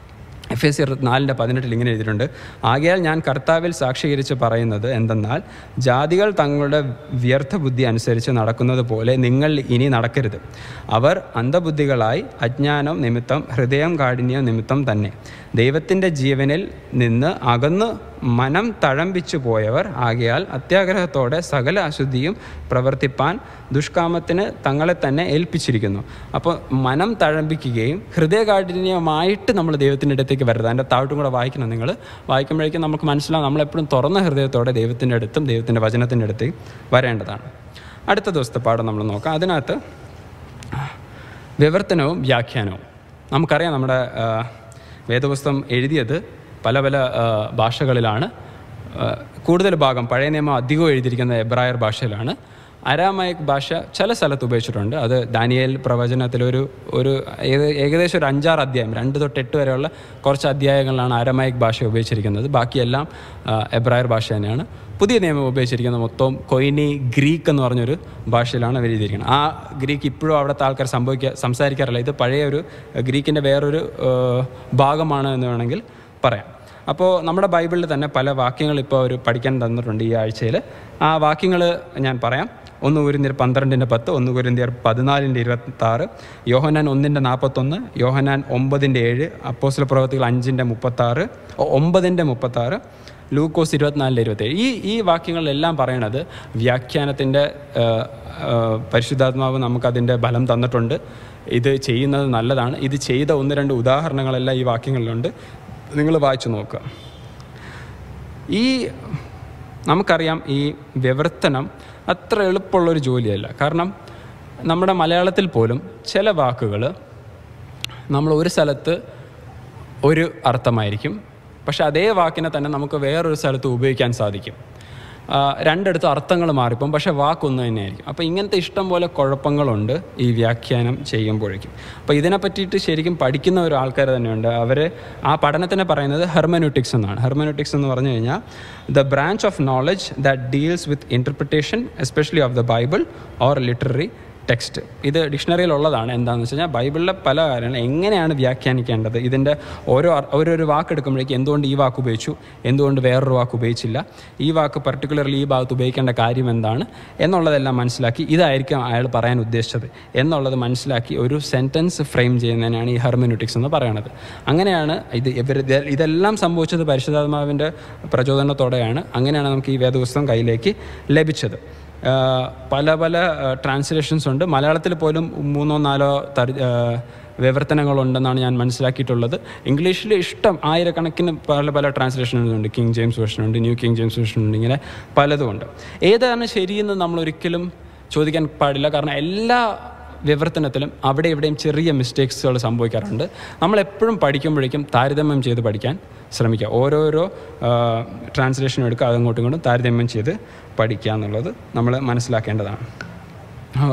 [SPEAKER 1] എഫ് എസ് സി നാലിൻ്റെ പതിനെട്ടിൽ ഇങ്ങനെ എഴുതിയിട്ടുണ്ട് ആകയാൽ ഞാൻ കർത്താവിൽ സാക്ഷീകരിച്ച് പറയുന്നത് എന്തെന്നാൽ ജാതികൾ തങ്ങളുടെ വ്യർത്ഥ ബുദ്ധി അനുസരിച്ച് നടക്കുന്നത് പോലെ നിങ്ങൾ ഇനി നടക്കരുത് അവർ അന്ധബുദ്ധികളായി അജ്ഞാനം നിമിത്തം ഹൃദയം കാഠിന്യം നിമിത്തം തന്നെ ദൈവത്തിൻ്റെ ജീവനിൽ നിന്ന് അകന്ന് മനം തഴമ്പിച്ചു പോയവർ ആകയാൽ അത്യാഗ്രഹത്തോടെ സകല അശുദ്ധിയും പ്രവർത്തിപ്പാൻ ദുഷ്കാമത്തിന് തങ്ങളെ തന്നെ ഏൽപ്പിച്ചിരിക്കുന്നു അപ്പോൾ മനം തഴമ്പിക്കുകയും ഹൃദയകാഠിന്യമായിട്ട് നമ്മൾ ദൈവത്തിൻ്റെ അടുത്തേക്ക് വരരുത് അതിൻ്റെ താഴോട്ടും കൂടെ വായിക്കണം നിങ്ങൾ വായിക്കുമ്പോഴേക്കും നമുക്ക് മനസ്സിലാവും നമ്മളെപ്പോഴും തുറന്ന ഹൃദയത്തോടെ ദൈവത്തിൻ്റെ അടുത്തും ദൈവത്തിൻ്റെ വചനത്തിൻ്റെ അടുത്തേക്ക് വരേണ്ടതാണ് അടുത്ത ദിവസത്തെ പാഠം നമ്മൾ നോക്കാം അതിനകത്ത് വിവർത്തനവും വ്യാഖ്യാനവും നമുക്കറിയാം നമ്മുടെ ആ, വേദപുസ്തകം എഴുതിയത് പല പല ആ, ഭാഷകളിലാണ് ആ, കൂടുതൽ ഭാഗം പഴയ നിയമം അധികവും എഴുതിയിരിക്കുന്നത് എബ്രായർ ഭാഷയിലാണ് അരാമയിക് ഭാഷ ചില സ്ഥലത്ത് ഉപയോഗിച്ചിട്ടുണ്ട് അത് ദാനിയേൽ പ്രവചനത്തിലൊരു ഒരു ഏക- ഏകദേശം ഒരു അഞ്ചാറ് അധ്യായം രണ്ട് തൊട്ട് എട്ട് വരെയുള്ള കുറച്ച് അധ്യായങ്ങളിലാണ് അരമയിക് ഭാഷ ഉപയോഗിച്ചിരിക്കുന്നത് ബാക്കിയെല്ലാം ആ, എബ്രായർ ഭാഷ തന്നെയാണ് പുതിയ നിയമം ഉപയോഗിച്ചിരിക്കുന്നത് മൊത്തം കൊയിനി ഗ്രീക്ക് എന്ന് പറഞ്ഞൊരു ഭാഷയിലാണ് അവർ എഴുതിയിരിക്കുന്നത് ആ ഗ്രീക്ക് ഇപ്പോഴും അവിടുത്തെ ആൾക്കാർ സംഭവിക്കുക സംസാരിക്കാറില്ല ഇത് പഴയ ഒരു ഗ്രീക്കിൻ്റെ വേറൊരു ആ, ഭാഗമാണ് എന്ന് വേണമെങ്കിൽ പറയാം അപ്പോൾ നമ്മുടെ ബൈബിളിൽ തന്നെ പല വാക്യങ്ങൾ ഇപ്പോൾ അവർ പഠിക്കാൻ തന്നിട്ടുണ്ട് ഈ ആഴ്ചയിൽ ആ വാക്യങ്ങൾ ഞാൻ പറയാം ഒന്ന് കുരിന്തിയർ പന്ത്രണ്ടിൻ്റെ പത്ത് ഒന്ന് കുരിന്തിയർ പതിനാലിൻ്റെ ഇരുപത്താറ് യോഹനാൻ ഒന്നിൻ്റെ നാൽപ്പത്തൊന്ന് യോഹനാൻ ഒമ്പതിൻ്റെ ഏഴ് അപ്പോസ്ല പ്രവർത്തികൾ അഞ്ചിൻ്റെ മുപ്പത്താറ് ഒ- ഒമ്പതിൻ്റെ മുപ്പത്താറ് ലൂക്കോസ് ഇരുപത്തിനാലിൻ്റെ ഇരുപത്തേഴ് ഈ ഈ വാക്യങ്ങളിലെല്ലാം പറയണത് വ്യാഖ്യാനത്തിൻ്റെ ആ, ആ, പരിശുദ്ധാത്മാവ് നമുക്കതിൻ്റെ ബലം തന്നിട്ടുണ്ട് ഇത് ചെയ്യുന്നത് നല്ലതാണ് ഇത് ചെയ്ത ഒന്ന് രണ്ട് ഉദാഹരണങ്ങളെല്ലാം ഈ വാക്യങ്ങളിലുണ്ട് നിങ്ങൾ വായിച്ചു നോക്കുക ഈ നമുക്കറിയാം ഈ വിവർത്തനം അത്ര എളുപ്പമുള്ളൊരു ജോലിയല്ല കാരണം നമ്മുടെ മലയാളത്തിൽ പോലും ചില വാക്കുകൾ നമ്മൾ ഒരു സ്ഥലത്ത് ഒരു അർത്ഥമായിരിക്കും പക്ഷെ അതേ വാക്കിനെ തന്നെ നമുക്ക് വേറൊരു സ്ഥലത്ത് ഉപയോഗിക്കാൻ സാധിക്കും ആ, രണ്ടിടത്തും അർത്ഥങ്ങൾ മാറിപ്പം പക്ഷെ വാക്കൊന്നു തന്നെയായിരിക്കും അപ്പോൾ ഇങ്ങനത്തെ ഇഷ്ടം പോലെ കുഴപ്പങ്ങളുണ്ട് ഈ വ്യാഖ്യാനം ചെയ്യുമ്പോഴേക്കും അപ്പോൾ ഇതിനെ പറ്റിയിട്ട് ശരിക്കും പഠിക്കുന്ന ഒരു ആൾക്കാർ തന്നെയുണ്ട് അവർ ആ പഠനത്തിനെ പറയുന്നത് ഹെർമനോട്ടിക്സ് എന്നാണ് ഹെർമനോട്ടിക്സ് എന്ന് പറഞ്ഞു കഴിഞ്ഞാൽ the branch of knowledge that deals with interpretation especially of the Bible or literary text ഇത് ഡിക്ഷണറിയിലുള്ളതാണ് എന്താണെന്ന് വെച്ച് കഴിഞ്ഞാൽ ബൈബിളിലെ പല കാര്യങ്ങളും എങ്ങനെയാണ് വ്യാഖ്യാനിക്കേണ്ടത് ഇതിൻ്റെ ഓരോ അർ- ഓരോരോ വാക്ക് എടുക്കുമ്പോഴേക്കും എന്തുകൊണ്ട് ഈ വാക്ക് ഉപയോഗിച്ചു എന്തുകൊണ്ട് വേറൊരു വാക്ക് ഉപയോഗിച്ചില്ല ഈ വാക്ക് പർട്ടിക്കുലർലി ഈ ഭാഗത്ത് ഉപയോഗിക്കേണ്ട കാര്യം എന്താണ് എന്നുള്ളതെല്ലാം മനസ്സിലാക്കി ഇതായിരിക്കും അയാൾ പറയാൻ ഉദ്ദേശിച്ചത് എന്നുള്ളത് മനസ്സിലാക്കി ഒരു സെൻറ്റൻസ് ഫ്രെയിം ചെയ്യുന്നതിനാണ് ഈ ഹെർമിനുട്ടിക്സ് എന്ന് പറയുന്നത് അങ്ങനെയാണ് ഇത് ഇവർ ഇത് ഇതെല്ലാം സംഭവിച്ചത് പരിശുദ്ധാത്മാവിൻ്റെ പ്രചോദനത്തോടെയാണ് അങ്ങനെയാണ് നമുക്ക് ഈ വേദപുസ്തകം കയ്യിലേക്ക് ലഭിച്ചത് ആഹ് പല പല ട്രാൻസ്ലേഷൻസ് ഉണ്ട് മലയാളത്തിൽ പോലും മൂന്നോ നാലോ തരി ആഹ് വിവർത്തനങ്ങളുണ്ടെന്നാണ് ഞാൻ മനസ്സിലാക്കിയിട്ടുള്ളത് ഇംഗ്ലീഷിൽ ഇഷ്ടം ആയിരക്കണക്കിന് പല പല ട്രാൻസ്ലേഷനുകളുണ്ട് ഉണ്ട് കിങ് ജെയിംസ് വേർഷൻ ഉണ്ട് ന്യൂ കിങ് ജെയിംസ് വേർഷൻ ഉണ്ട് ഇങ്ങനെ പലതുമുണ്ട് ഏതാണ് ശരിയെന്ന് നമ്മൾ ഒരിക്കലും ചോദിക്കാൻ പാടില്ല കാരണം എല്ലാ വിവർത്തനത്തിലും അവിടെ ഇവിടെയും ചെറിയ മിസ്റ്റേക്സുകൾ സംഭവിക്കാറുണ്ട് നമ്മൾ എപ്പോഴും പഠിക്കുമ്പോഴേക്കും താരതമ്യം ചെയ്ത് പഠിക്കാൻ ശ്രമിക്കുക ഓരോരോ ട്രാൻസ്ലേഷനും എടുക്കുക അതങ്ങോട്ടും ഇങ്ങോട്ടും താരതമ്യം ചെയ്ത് പഠിക്കുക എന്നുള്ളത് നമ്മൾ മനസ്സിലാക്കേണ്ടതാണ് ആ,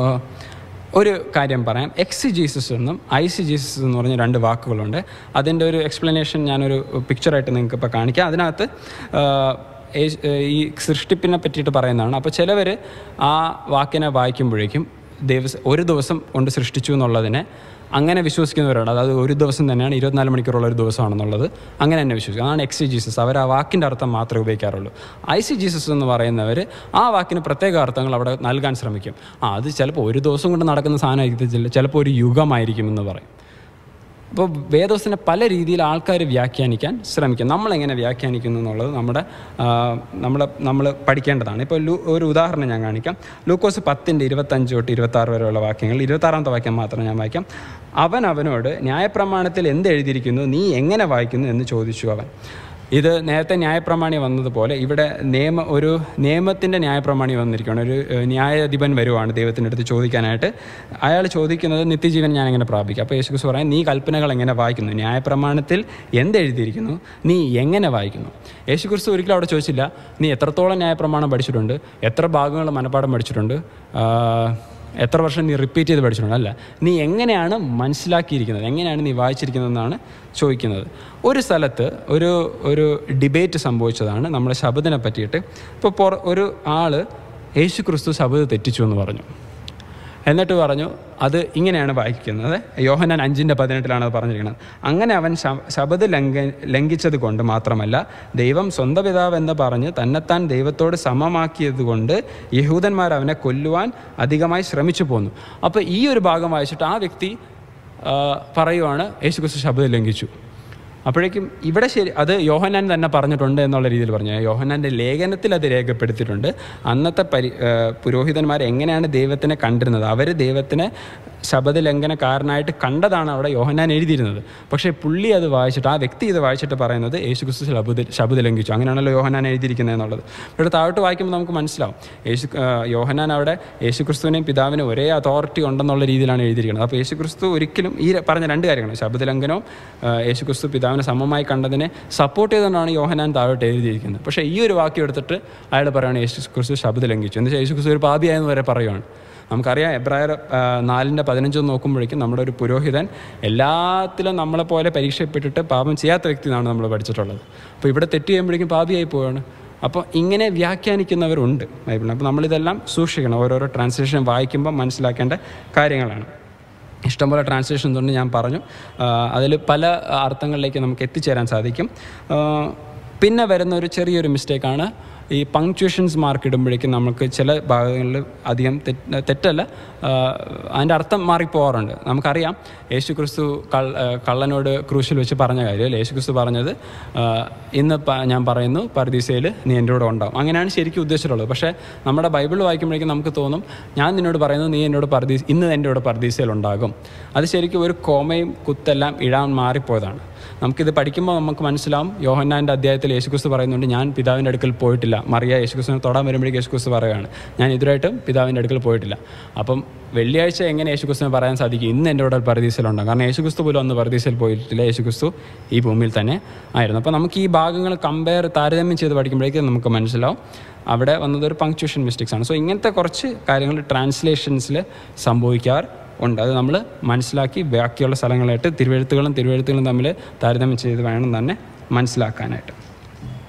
[SPEAKER 1] ഒരു കാര്യം പറയാം എക്സി ജീസസ് എന്നും ഐ സി ജീസസ് എന്ന് പറഞ്ഞ രണ്ട് വാക്കുകളുണ്ട് അതിൻ്റെ ഒരു എക്സ്പ്ലനേഷൻ ഞാനൊരു പിക്ചറായിട്ട് നിങ്ങൾക്ക് ഇപ്പോൾ കാണിക്കാം അതിനകത്ത് ആ, യേശു- ഈ സൃഷ്ടിപ്പിനെ പറ്റിയിട്ട് പറയുന്നതാണ് അപ്പോൾ ചിലവർ ആ വാക്കിനെ വായിക്കുമ്പോഴേക്കും ദിവസ ഒരു ദിവസം കൊണ്ട് സൃഷ്ടിച്ചു എന്നുള്ളതിനെ അങ്ങനെ വിശ്വസിക്കുന്നവരാണ് അതായത് ഒരു ദിവസം തന്നെയാണ് ഇരുപത്തിനാല് മണിക്കൂറുള്ള ഒരു ദിവസമാണെന്നുള്ളത് അങ്ങനെ തന്നെ വിശ്വസിക്കും അതാണ് എക്സി ജീസസ് അവർ ആ വാക്കിൻ്റെ അർത്ഥം മാത്രമേ ഉപയോഗിക്കാറുള്ളൂ ഐ സി ജീസസ് എന്ന് പറയുന്നവർ ആ വാക്കിന് പ്രത്യേക അർത്ഥങ്ങൾ അവിടെ നൽകാൻ ശ്രമിക്കും ആ അത് ചിലപ്പോൾ ഒരു ദിവസം കൊണ്ട് നടക്കുന്ന സാധനമായിരിക്കത്തില്ല ചിലപ്പോൾ ഒരു യുഗമായിരിക്കും എന്ന് പറയും അപ്പോൾ വേദോസിനെ പല രീതിയിൽ ആൾക്കാർ വ്യാഖ്യാനിക്കാൻ ശ്രമിക്കും നമ്മളെങ്ങനെ വ്യാഖ്യാനിക്കുന്നു എന്നുള്ളത് നമ്മുടെ നമ്മൾ നമ്മൾ പഠിക്കേണ്ടതാണ് ഇപ്പോൾ ലൂ ഒരു ഉദാഹരണം ഞാൻ കാണിക്കാം ലൂക്കോസ് പത്തിൻ്റെ ഇരുപത്തഞ്ച് തൊട്ട് ഇരുപത്താറ് വരെയുള്ള വാക്യങ്ങൾ ഇരുപത്താറാമത്തെ വാക്യം മാത്രം ഞാൻ വായിക്കാം അവൻ അവനോട് ന്യായപ്രമാണത്തിൽ എന്ത് എഴുതിയിരിക്കുന്നു നീ എങ്ങനെ വായിക്കുന്നു എന്ന് ചോദിച്ചു അവൻ ഇത് നേരത്തെ ന്യായപ്രമാണി വന്നതുപോലെ ഇവിടെ നിയമ ഒരു നിയമത്തിൻ്റെ ന്യായപ്രമാണി വന്നിരിക്കുകയാണ് ഒരു ഏഹ്, ന്യായാധിപൻ വരുവാണ് ദൈവത്തിൻ്റെ അടുത്ത് ചോദിക്കാനായിട്ട് അയാൾ ചോദിക്കുന്നത് നിത്യജീവൻ ഞാൻ എങ്ങനെ പ്രാപിക്കും അപ്പോൾ യേശുക്രിസ്തു പറയാൻ നീ കൽപ്പനകൾ എങ്ങനെ വായിക്കുന്നു ന്യായപ്രമാണത്തിൽ എന്തെഴുതിയിരിക്കുന്നു നീ എങ്ങനെ വായിക്കുന്നു യേശുക്രിസ്തു ഒരിക്കലും അവിടെ ചോദിച്ചില്ല നീ എത്രത്തോളം ന്യായപ്രമാണം പഠിച്ചിട്ടുണ്ട് എത്ര ഭാഗങ്ങൾ മനഃപ്പാഠം പഠിച്ചിട്ടുണ്ട് ആഹ്, എത്ര വർഷം നീ റിപ്പീറ്റ് ചെയ്ത് പഠിച്ചിട്ടുണ്ട് അല്ല നീ എങ്ങനെയാണ് മനസ്സിലാക്കിയിരിക്കുന്നത് എങ്ങനെയാണ് നീ വായിച്ചിരിക്കുന്നതെന്നാണ് ചോദിക്കുന്നത് ഒരു സ്ഥലത്ത് ഒരു ഒരു ഡിബേറ്റ് സംഭവിച്ചതാണ് നമ്മുടെ ശബദിനെ പറ്റിയിട്ട് ഇപ്പോൾ പുറ ഒരു ആൾ യേശു ക്രിസ്തു ശബദ് തെറ്റിച്ചു എന്ന് പറഞ്ഞു എന്നിട്ട് പറഞ്ഞു അത് ഇങ്ങനെയാണ് വായിക്കുന്നത് യോഹനാൻ അഞ്ചിൻ്റെ പതിനെട്ടിലാണ് അത് പറഞ്ഞിരിക്കുന്നത് അങ്ങനെ അവൻ ശ- ശബദ് ലംഘ ലംഘിച്ചത് കൊണ്ട് മാത്രമല്ല ദൈവം സ്വന്തം പിതാവ് എന്ന് പറഞ്ഞ് തന്നെത്താൻ ദൈവത്തോട് സമമാക്കിയത് കൊണ്ട് യഹൂദന്മാർ അവനെ കൊല്ലുവാൻ അധികമായി ശ്രമിച്ചു പോന്നു അപ്പോൾ ഈ ഒരു ഭാഗം വായിച്ചിട്ട് ആ വ്യക്തി ആ, പറയുവാണ് യേശുക്രിസ്തു ശബദം ലംഘിച്ചു അപ്പോഴേക്കും ഇവിടെ ശരി അത് യോഹനാൻ തന്നെ പറഞ്ഞിട്ടുണ്ട് എന്നുള്ള രീതിയിൽ പറഞ്ഞു യോഹനാൻ്റെ ലേഖനത്തിൽ അത് രേഖപ്പെടുത്തിയിട്ടുണ്ട് അന്നത്തെ പരി ആ, പുരോഹിതന്മാർ എങ്ങനെയാണ് ദൈവത്തിനെ കണ്ടിരുന്നത് അവർ ദൈവത്തിനെ ശബദ ലംഘനക്കാരനായിട്ട് കണ്ടതാണ് അവിടെ യോഹനാൻ എഴുതിയിരുന്നത് പക്ഷേ പുള്ളി അത് വായിച്ചിട്ട് ആ വ്യക്തി ഇത് വായിച്ചിട്ട് പറയുന്നത് യേശു ക്രിസ്തു ശബദ ശബദ ലംഘിച്ചു അങ്ങനെയാണല്ലോ യോഹനാൻ എഴുതിയിരിക്കുന്നത് എന്നുള്ളത് ഇവിടെ താഴോട്ട് വായിക്കുമ്പോൾ നമുക്ക് മനസ്സിലാവും യേശു ആ, യോഹനാൻ അവിടെ യേശു ക്രിസ്തുവിനെയും പിതാവിനും ഒരേ അതോറിറ്റി ഉണ്ടെന്നുള്ള രീതിയിലാണ് എഴുതിയിരിക്കുന്നത് അപ്പോൾ യേശു ക്രിസ്തു ഒരിക്കലും ഈ ര- പറഞ്ഞ രണ്ട് കാര്യങ്ങൾ ശബദ ലംഘനവും ആ, യേശു ക്രിസ്തു പിതാവിനെ സമമായി കണ്ടതിനെ സപ്പോർട്ട് ചെയ്തുകൊണ്ടാണ് യോഹനാൻ താഴോട്ട് എഴുതിയിരിക്കുന്നത് പക്ഷേ ഈ ഒരു വാക്യം എടുത്തിട്ട് അയാൾ പറയുകയാണ് യേശു ക്രിസ്തു ശബദ ലംഘിച്ചു എന്ന് വെച്ചാൽ യേശു ക്രിസ്തു ഒരു പാപിയായെന്ന് വരെ പറയുവാണ് നമുക്കറിയാം എബ്രായർ ആ, നാലിൻ്റെ പതിനഞ്ച് നോക്കുമ്പോഴേക്കും നമ്മുടെ ഒരു പുരോഹിതൻ എല്ലാത്തിലും നമ്മളെപ്പോലെ പരീക്ഷപ്പെട്ടിട്ട് പാപം ചെയ്യാത്ത വ്യക്തി എന്നാണ് നമ്മൾ പഠിച്ചിട്ടുള്ളത് അപ്പോൾ ഇവിടെ തെറ്റ് ചെയ്യുമ്പോഴേക്കും പാപിയായി പോവുകയാണ് അപ്പോൾ ഇങ്ങനെ വ്യാഖ്യാനിക്കുന്നവരുണ്ട് ബൈബിളിൽ അപ്പോൾ നമ്മളിതെല്ലാം സൂക്ഷിക്കണം ഓരോരോ ട്രാൻസ്ലേഷൻ വായിക്കുമ്പോൾ മനസ്സിലാക്കേണ്ട കാര്യങ്ങളാണ് ഇഷ്ടംപോലെ ട്രാൻസ്ലേഷൻസ് ഉണ്ട് ഞാൻ പറഞ്ഞു അതിൽ പല അർത്ഥങ്ങളിലേക്ക് നമുക്ക് എത്തിച്ചേരാൻ സാധിക്കും ആ, പിന്നെ വരുന്ന ഒരു ചെറിയൊരു മിസ്റ്റേക്കാണ് ഈ പങ്ക്ച്വേഷൻസ് മാർക്ക് ഇടുമ്പോഴേക്കും നമുക്ക് ചില ഭാഗങ്ങളിൽ അധികം തെറ്റ് തെറ്റല്ല ആ, അതിൻ്റെ അർത്ഥം മാറിപ്പോകാറുണ്ട് നമുക്കറിയാം യേശു ക്രിസ്തു കള്ള ആ, കള്ളനോട് ക്രൂശിൽ വെച്ച് പറഞ്ഞ കാര്യം അല്ലേ യേശു ക്രിസ്തു പറഞ്ഞത് ആ, ഇന്ന് പ- ഞാൻ പറയുന്നു പർദീസയിൽ നീ എൻ്റെ കൂടെ ഉണ്ടാവും അങ്ങനെയാണ് ശരിക്കും ഉദ്ദേശിച്ചിട്ടുള്ളത് പക്ഷേ നമ്മുടെ ബൈബിൾ വായിക്കുമ്പോഴേക്കും നമുക്ക് തോന്നും ഞാൻ നിന്നോട് പറയുന്നു നീ എന്നോട് പർദീസ് ഇന്ന് എൻ്റെ കൂടെ പർദീസയിൽ ഉണ്ടാകും അത് ശരിക്കും ഒരു കോമയും കുത്തെല്ലാം ഇടാൻ മാറിപ്പോയതാണ് നമുക്കിത് പഠിക്കുമ്പോൾ നമുക്ക് മനസ്സിലാവും യോഹന്നാൻ്റെ അധ്യായത്തിൽ യേശുക്രിസ്തു പറയുന്നുണ്ട് ഞാൻ പിതാവിൻ്റെ അടുക്കൽ പോയിട്ടില്ല മറിയ യേശുക്രിസ്തുവിനെ തൊടാൻ വരുമ്പോഴേക്കും യേശുക്രിസ്തു പറയുകയാണ് ഞാൻ ഇതുവരായിട്ടും പിതാവിൻ്റെ അടുക്കൽ പോയിട്ടില്ല അപ്പം വെള്ളിയാഴ്ച എങ്ങനെ യേശുക്രിസ്തുവിനെ പറയാൻ സാധിക്കും ഇന്ന് എൻ്റെ കൂടെ പരദീസയിലുണ്ടാകും കാരണം യേശുക്രിസ്തു പോലും അന്ന് പരദീസയിൽ പോയിട്ടില്ല യേശുക്രിസ്തു ഈ ഭൂമിയിൽ തന്നെ ആയിരുന്നു അപ്പോൾ നമുക്ക് ഈ ഭാഗങ്ങൾ കമ്പയർ താരതമ്യം ചെയ്ത് പഠിക്കുമ്പോഴേക്കും നമുക്ക് മനസ്സിലാവും അവിടെ വന്നത് ഒരു പങ്ക്ച്വേഷൻ മിസ്റ്റേക്സ് ആണ് സോ ഇങ്ങനത്തെ കുറച്ച് കാര്യങ്ങൾ ട്രാൻസ്ലേഷൻസിൽ സംഭവിക്കാറ് ഉണ്ട് അത് നമ്മൾ മനസ്സിലാക്കി ബാക്കിയുള്ള സ്ഥലങ്ങളായിട്ട് തിരുവഴുത്തുകളും തിരുവഴുത്തുകളും തമ്മിൽ താരതമ്യം ചെയ്ത് വേണം തന്നെ മനസ്സിലാക്കാനായിട്ട്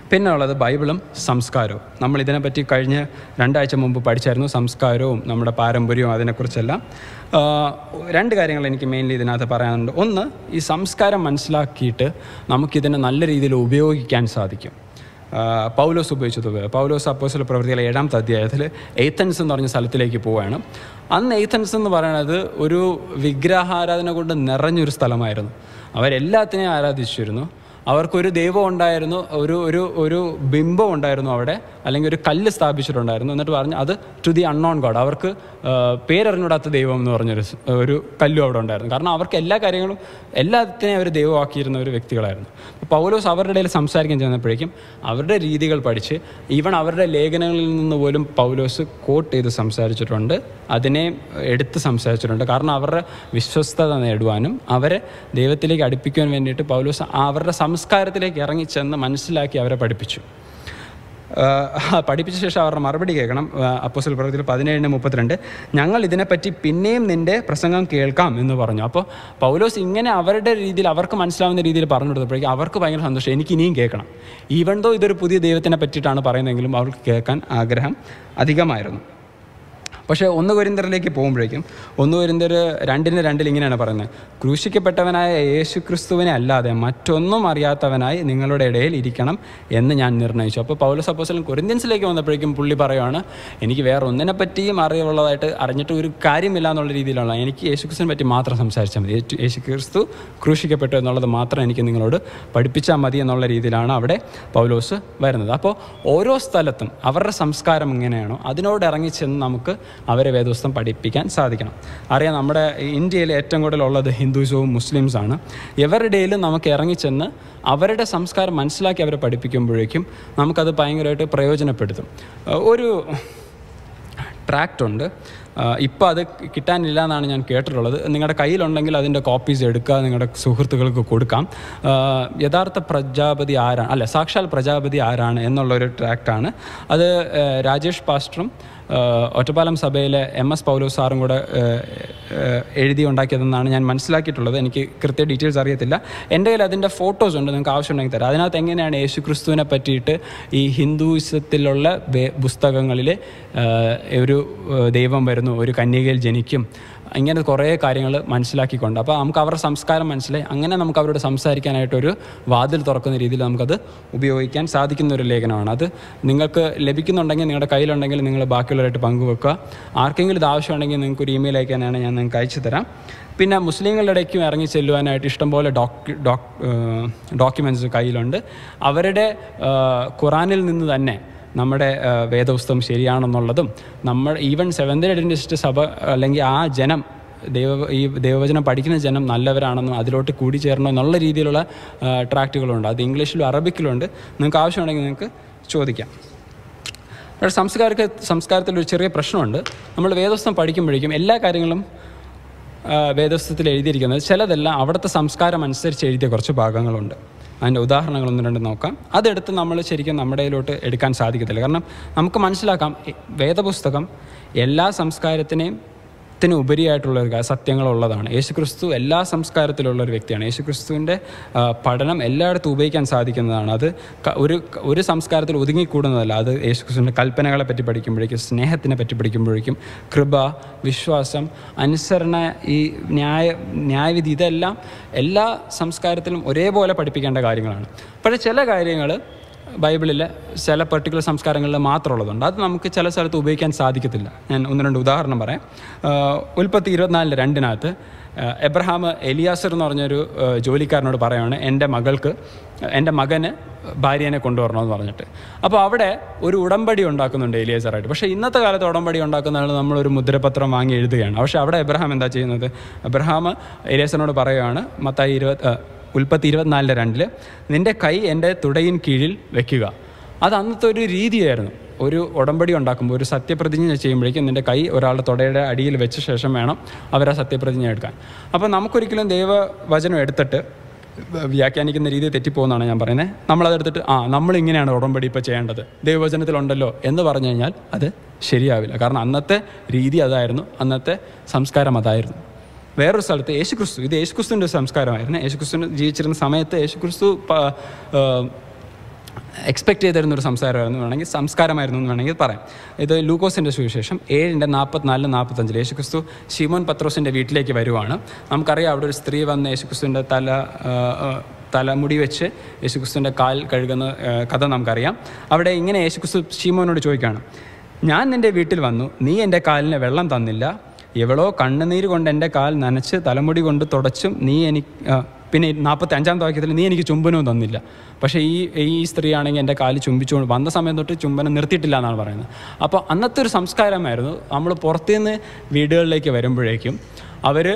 [SPEAKER 1] പിന്നെ ഉള്ളത് ബൈബിളും സംസ്കാരവും നമ്മൾ ഇതിനെപ്പറ്റി കഴിഞ്ഞ രണ്ടാഴ്ച മുമ്പ് പഠിച്ചായിരുന്നു സംസ്കാരവും നമ്മുടെ പാരമ്പര്യവും അതിനെക്കുറിച്ചെല്ലാം ആ, രണ്ട് കാര്യങ്ങൾ എനിക്ക് മെയിൻലി ഇതിനകത്ത് പറയാനുണ്ട് ഒന്ന് ഈ സംസ്കാരം മനസ്സിലാക്കിയിട്ട് നമുക്കിതിനെ നല്ല രീതിയിൽ ഉപയോഗിക്കാൻ സാധിക്കും ആ, പൗലോസ് ഉപയോഗിച്ചത് പൗലോസ് അപ്പോസിലെ പ്രവൃത്തികളെ ഏഴാമത്തെ അധ്യായത്തിൽ എയ്ത്തൻസ് എന്ന് പറഞ്ഞ സ്ഥലത്തിലേക്ക് പോവുകയാണ് അന്ന് എയ്ത്തൻസ് എന്ന് പറയുന്നത് ഒരു വിഗ്രഹാരാധന കൊണ്ട് നിറഞ്ഞൊരു സ്ഥലമായിരുന്നു അവരെല്ലാത്തിനെയും ആരാധിച്ചിരുന്നു അവർക്കൊരു ദൈവം ഉണ്ടായിരുന്നു ഒരു ഒരു ഒരു ബിംബം ഉണ്ടായിരുന്നു അവിടെ അല്ലെങ്കിൽ ഒരു കല്ല് സ്ഥാപിച്ചിട്ടുണ്ടായിരുന്നു എന്നിട്ട് പറഞ്ഞു അത് ടു ദി അൺനോൺ ഗോഡ് അവർക്ക് ആ, പേരറിഞ്ഞൂടാത്ത ദൈവം എന്ന് പറഞ്ഞൊരു സ്- ഒരു കല്ലും അവിടെ ഉണ്ടായിരുന്നു കാരണം അവർക്ക് എല്ലാ കാര്യങ്ങളും എല്ലാത്തിനെയും അവർ ദൈവമാക്കിയിരുന്ന ഒരു വ്യക്തികളായിരുന്നു അപ്പോൾ പൗലോസ് അവരുടെ ഇടയിൽ സംസാരിക്കാൻ ചെന്നപ്പോഴേക്കും അവരുടെ രീതികൾ പഠിച്ച് ഈവൺ അവരുടെ ലേഖനങ്ങളിൽ നിന്ന് പോലും പൗലോസ് കോട്ട് ചെയ്ത് സംസാരിച്ചിട്ടുണ്ട് അതിനെ എടുത്ത് സംസാരിച്ചിട്ടുണ്ട് കാരണം അവരുടെ വിശ്വസ്തത നേടുവാനും അവരെ ദൈവത്തിലേക്ക് അടുപ്പിക്കുവാൻ വേണ്ടിയിട്ട് പൗലോസ് അവരുടെ സംസ്കാരത്തിലേക്ക് ഇറങ്ങിച്ചെന്ന് മനസ്സിലാക്കി അവരെ പഠിപ്പിച്ചു ആഹ് പഠിപ്പിച്ച ശേഷം അവരുടെ മറുപടി കേൾക്കണം അപ്പോസൽ പ്രവൃത്തിയിൽ പതിനേഴിന് മുപ്പത്തിരണ്ട് ഞങ്ങൾ ഇതിനെപ്പറ്റി പിന്നെയും നിന്റെ പ്രസംഗം കേൾക്കാം എന്ന് പറഞ്ഞു അപ്പോൾ പൗലോസ് ഇങ്ങനെ അവരുടെ രീതിയിൽ അവർക്ക് മനസ്സിലാവുന്ന രീതിയിൽ പറഞ്ഞു കൊടുത്തപ്പോഴേക്കും അവർക്ക് ഭയങ്കര സന്തോഷം എനിക്ക് ഇനിയും കേൾക്കണം ഈവൻ ദോ ഇതൊരു പുതിയ ദൈവത്തിനെ പറ്റിയിട്ടാണ് പറയുന്നതെങ്കിലും അവർക്ക് കേൾക്കാൻ ആഗ്രഹം അധികമായിരുന്നു പക്ഷേ ഒന്ന് കൊരിന്തറിലേക്ക് പോകുമ്പോഴേക്കും ഒന്ന് കൊരിന്തർ രണ്ടിന് രണ്ടിൽ ഇങ്ങനെയാണ് പറയുന്നത് ക്രൂശിക്കപ്പെട്ടവനായ യേശു ക്രിസ്തുവിനെ അല്ലാതെ മറ്റൊന്നും അറിയാത്തവനായി നിങ്ങളുടെ ഇടയിൽ ഇരിക്കണം എന്ന് ഞാൻ നിർണ്ണയിച്ചു അപ്പോൾ പൗലോസ് അപ്പോസലൻ കൊരിന്ത്യൻസിലേക്ക് വന്നപ്പോഴേക്കും പുള്ളി പറയുവാണ് എനിക്ക് വേറെ ഒന്നിനെ പറ്റിയും അറിവുള്ളതായിട്ട് അറിഞ്ഞിട്ട് ഒരു കാര്യമില്ല എന്നുള്ള രീതിയിലുള്ള എനിക്ക് യേശു ക്രിസ്തുവിനെ പറ്റി മാത്രം സംസാരിച്ചാൽ മതി യേശു- യേശു ക്രിസ്തു ക്രൂശിക്കപ്പെട്ടു എന്നുള്ളത് മാത്രം എനിക്ക് നിങ്ങളോട് പഠിപ്പിച്ചാൽ മതി എന്നുള്ള രീതിയിലാണ് അവിടെ പൗലോസ് വരുന്നത് അപ്പോൾ ഓരോ സ്ഥലത്തും അവരുടെ സംസ്കാരം എങ്ങനെയാണോ അതിനോട് ഇറങ്ങിച്ചെന്ന് നമുക്ക് അവരെ വേദോസ്തം പഠിപ്പിക്കാൻ സാധിക്കണം അറിയാം നമ്മുടെ ഇന്ത്യയിൽ ഏറ്റവും കൂടുതലുള്ളത് ഹിന്ദുസവും മുസ്ലിംസാണ് ഇവരുടെയിലും നമുക്ക് ഇറങ്ങിച്ചെന്ന് അവരുടെ സംസ്കാരം മനസ്സിലാക്കി അവരെ പഠിപ്പിക്കുമ്പോഴേക്കും നമുക്കത് ഭയങ്കരമായിട്ട് പ്രയോജനപ്പെടുത്തും ഏഹ് ഒരു ട്രാക്റ്റ് ഉണ്ട് ഇപ്പോൾ അത് കിട്ടാനില്ല എന്നാണ് ഞാൻ കേട്ടിട്ടുള്ളത് നിങ്ങളുടെ കയ്യിലുണ്ടെങ്കിൽ അതിൻ്റെ കോപ്പീസ് എടുക്കുക നിങ്ങളുടെ സുഹൃത്തുക്കൾക്ക് കൊടുക്കാം ആ, യഥാർത്ഥ പ്രജാപതി ആരാണ് അല്ല സാക്ഷാൽ പ്രജാപതി ആരാണ് എന്നുള്ളൊരു ട്രാക്റ്റാണ് അത് ആ, രാജേഷ് പാസ്റ്ററും ആ, ഒറ്റപ്പാലം സഭയിലെ എം എസ് പൗലോ സാറും കൂടെ ആ, ആ, എഴുതി ഉണ്ടാക്കിയതെന്നാണ് ഞാൻ മനസ്സിലാക്കിയിട്ടുള്ളത് എനിക്ക് കൃത്യ ഡീറ്റെയിൽസ് അറിയത്തില്ല എൻ്റെ കയ്യിൽ അതിൻ്റെ ഫോട്ടോസ് ഉണ്ട് നിങ്ങൾക്ക് ആവശ്യമുണ്ടെങ്കിൽ തരാം അതിനകത്ത് എങ്ങനെയാണ് യേശു ക്രിസ്തുവിനെ പറ്റിയിട്ട് ഈ ഹിന്ദുയിസത്തിലുള്ള വേ- പുസ്തകങ്ങളിൽ ആ, ഒരു ആ, ദൈവം വരുന്നു ഒരു കന്യകയിൽ ജനിക്കും ഇങ്ങനെ കുറേ കാര്യങ്ങൾ മനസ്സിലാക്കിക്കൊണ്ട് അപ്പോൾ നമുക്ക് അവരുടെ സംസ്കാരം മനസ്സിലായി അങ്ങനെ നമുക്ക് അവരോട് സംസാരിക്കാനായിട്ടൊരു വാതിൽ തുറക്കുന്ന രീതിയിൽ നമുക്കത് ഉപയോഗിക്കാൻ സാധിക്കുന്ന ഒരു ലേഖനമാണ് അത് നിങ്ങൾക്ക് ലഭിക്കുന്നുണ്ടെങ്കിൽ നിങ്ങളുടെ കയ്യിലുണ്ടെങ്കിൽ നിങ്ങൾ ബാക്കിയുള്ളവരായിട്ട് പങ്കുവെക്കുക ആർക്കെങ്കിലും ഇത് ആവശ്യമുണ്ടെങ്കിൽ നിങ്ങൾക്ക് ഒരു ഇമെയിൽ അയക്കാനാണ് ഞാൻ നിങ്ങൾക്ക് അയച്ചു തരാം പിന്നെ മുസ്ലിങ്ങളുടെ ഇടയ്ക്കും ഇറങ്ങി ചെല്ലുവാനായിട്ട് ഇഷ്ടംപോലെ ഡോക്യു ഡോക് ഡോക്യുമെൻറ്റ്സ് കയ്യിലുണ്ട് അവരുടെ ആ, ഖുറാനിൽ നിന്ന് തന്നെ നമ്മുടെ ആ, വേദപുസ്തകം ശരിയാണെന്നുള്ളതും നമ്മൾ ഈവൻ സെവൻത് അഡ്വൻറ്റിസ്റ്റ് സഭ അല്ലെങ്കിൽ ആ ജനം ദൈവ ഈ ദൈവവചനം പഠിക്കുന്ന ജനം നല്ലവരാണെന്നും അതിലോട്ട് കൂടിച്ചേരണം എന്നുള്ള രീതിയിലുള്ള ആ, ട്രാക്റ്റുകളുണ്ട് അത് ഇംഗ്ലീഷിലും അറബിക്കിലുണ്ട് നിങ്ങൾക്ക് ആവശ്യമുണ്ടെങ്കിൽ നിങ്ങൾക്ക് ചോദിക്കാം പക്ഷേ സംസ്കാരക്ക് സംസ്കാരത്തിൽ ഒരു ചെറിയ പ്രശ്നമുണ്ട് നമ്മൾ വേദോസ്തം പഠിക്കുമ്പോഴേക്കും എല്ലാ കാര്യങ്ങളും ആ, വേദോസ്തത്തിൽ എഴുതിയിരിക്കുന്നത് ചിലതെല്ലാം അവിടുത്തെ സംസ്കാരം അനുസരിച്ച് എഴുതിയ കുറച്ച് ഭാഗങ്ങളുണ്ട് അതിൻ്റെ ഉദാഹരണങ്ങൾ ഒന്ന് രണ്ട് നോക്കാം അതെടുത്ത് നമ്മൾ ശരിക്കും നമ്മുടെ കയ്യിലോട്ട് എടുക്കാൻ സാധിക്കത്തില്ല കാരണം നമുക്ക് മനസ്സിലാക്കാം എ- വേദപുസ്തകം എല്ലാ സംസ്കാരത്തിനെയും ത്തിന് ഉപരിയായിട്ടുള്ള ഒരു കാ- സത്യങ്ങളുള്ളതാണ് യേശുക്രിസ്തു എല്ലാ സംസ്കാരത്തിലുള്ള ഒരു വ്യക്തിയാണ് യേശുക്രിസ്തുവിൻ്റെ ആ, പഠനം എല്ലായിടത്തും ഉപയോഗിക്കാൻ സാധിക്കുന്നതാണ് അത് ക- ഒരു ഒരു സംസ്കാരത്തിൽ ഒതുങ്ങിക്കൂടുന്നതല്ല അത് യേശുക്രിസ്തുവിൻ്റെ കൽപ്പനകളെ പറ്റി പഠിക്കുമ്പോഴേക്കും സ്നേഹത്തിനെ പറ്റി പഠിക്കുമ്പോഴേക്കും കൃപ വിശ്വാസം അനുസരണ ഈ ന്യായ ന്യായവിധി ഇതെല്ലാം എല്ലാ സംസ്കാരത്തിലും ഒരേപോലെ പഠിപ്പിക്കേണ്ട കാര്യങ്ങളാണ് പക്ഷേ ചില കാര്യങ്ങൾ ബൈബിളിൽ ചില പെർട്ടിക്കുലർ സംസ്കാരങ്ങളിൽ മാത്രമുള്ളതുണ്ട് അത് നമുക്ക് ചില സ്ഥലത്ത് ഉപയോഗിക്കാൻ സാധിക്കത്തില്ല ഞാൻ ഒന്ന് രണ്ട് ഉദാഹരണം പറയാം ആഹ് ഉൽപ്പത്തി ഇരുപത്തിനാലിൻ്റെ രണ്ടിനകത്ത് ആഹ് എബ്രഹാം എലിയാസർ എന്ന് പറഞ്ഞൊരു ആഹ് ജോലിക്കാരനോട് പറയുകയാണ് എൻ്റെ മകൾക്ക് എൻ്റെ മകന് ഭാര്യനെ കൊണ്ടുവരണമെന്ന് പറഞ്ഞിട്ട് അപ്പോൾ അവിടെ ഒരു ഉടമ്പടി ഉണ്ടാക്കുന്നുണ്ട് എലിയാസറായിട്ട് പക്ഷേ ഇന്നത്തെ കാലത്ത് ഉടമ്പടി ഉണ്ടാക്കുന്നതാണ് നമ്മളൊരു മുദ്രപത്രം വാങ്ങി എഴുതുകയാണ് പക്ഷേ അവിടെ എബ്രഹാം എന്താ ചെയ്യുന്നത് എബ്രഹാം എലിയാസറിനോട് പറയുകയാണ് മത്തായി ഇരുപത് ആഹ് ഉൽപ്പത്തി ഇരുപത്തിനാലിൻ്റെ രണ്ടിൽ നിൻ്റെ കൈ എൻ്റെ തുടയിൻ കീഴിൽ വെക്കുക അത് അന്നത്തെ ഒരു രീതിയായിരുന്നു ഒരു ഉടമ്പടി ഉണ്ടാക്കുമ്പോൾ ഒരു സത്യപ്രതിജ്ഞ ചെയ്യുമ്പോഴേക്കും നിൻ്റെ കൈ ഒരാളുടെ തുടയുടെ അടിയിൽ വെച്ച ശേഷം വേണം അവർ ആ സത്യപ്രതിജ്ഞ എടുക്കാൻ അപ്പോൾ നമുക്കൊരിക്കലും ദൈവവചനം എടുത്തിട്ട് വ്യാഖ്യാനിക്കുന്ന രീതി തെറ്റിപ്പോകുന്നതാണ് ഞാൻ പറയുന്നത് നമ്മളതെടുത്തിട്ട് ആ നമ്മളിങ്ങനെയാണ് ഉടമ്പടി ഇപ്പോൾ ചെയ്യേണ്ടത് ദൈവവചനത്തിലുണ്ടല്ലോ എന്ന് പറഞ്ഞു കഴിഞ്ഞാൽ അത് ശരിയാവില്ല കാരണം അന്നത്തെ രീതി അതായിരുന്നു അന്നത്തെ സംസ്കാരം അതായിരുന്നു വേറൊരു സ്ഥലത്ത് യേശുക്രിസ്തു ഇത് യേശുക്രിസ്തുവിൻ്റെ ഒരു സംസ്കാരമായിരുന്നു യേശുക്രിസ്തു ജീവിച്ചിരുന്ന സമയത്ത് യേശുക്രിസ്തു പ- ആ, എക്സ്പെക്ട് ചെയ്തിരുന്ന ഒരു സംസാരമായിരുന്നു വേണമെങ്കിൽ സംസ്കാരമായിരുന്നു എന്ന് വേണമെങ്കിൽ പറയാം ഇത് ലൂക്കോസിൻ്റെ സുവിശേഷം ഏഴിൻ്റെ നാൽപ്പത്തിനാലിലും നാൽപ്പത്തഞ്ചിൽ യേശുക്രിസ്തു ഷിമോൻ പത്രോസിൻ്റെ വീട്ടിലേക്ക് വരുവാണ് നമുക്കറിയാം അവിടെ ഒരു സ്ത്രീ വന്ന് യേശുക്രിസ്തുവിൻ്റെ തല ആ, ആ, തലമുടി വെച്ച് യേശുക്രിസ്തുവിൻ്റെ കാൽ കഴുകുന്ന ആ, കഥ നമുക്കറിയാം അവിടെ ഇങ്ങനെ യേശുക്രിസ്തു ഷീമോനോട് ചോദിക്കുകയാണ് ഞാൻ നിൻ്റെ വീട്ടിൽ വന്നു നീ എൻ്റെ കാലിന് വെള്ളം തന്നില്ല എവളോ കണ്ണുനീര് കൊണ്ട് എൻ്റെ കാൽ നനച്ച് തലമുടി കൊണ്ട് തുടച്ചും നീ എനിക്ക് ആ, പിന്നെ നാൽപ്പത്തി അഞ്ചാമത്തെ വാക്യത്തിൽ നീ എനിക്ക് ചുംബനവും തന്നില്ല പക്ഷേ ഈ ഈ സ്ത്രീ ആണെങ്കിൽ എൻ്റെ കാല് ചുംബിച്ചുകൊണ്ട് വന്ന സമയം തൊട്ട് ചുംബനം നിർത്തിയിട്ടില്ല എന്നാണ് പറയുന്നത് അപ്പോൾ അന്നത്തെ ഒരു സംസ്കാരമായിരുന്നു നമ്മൾ പുറത്തുനിന്ന് വീടുകളിലേക്ക് വരുമ്പോഴേക്കും അവർ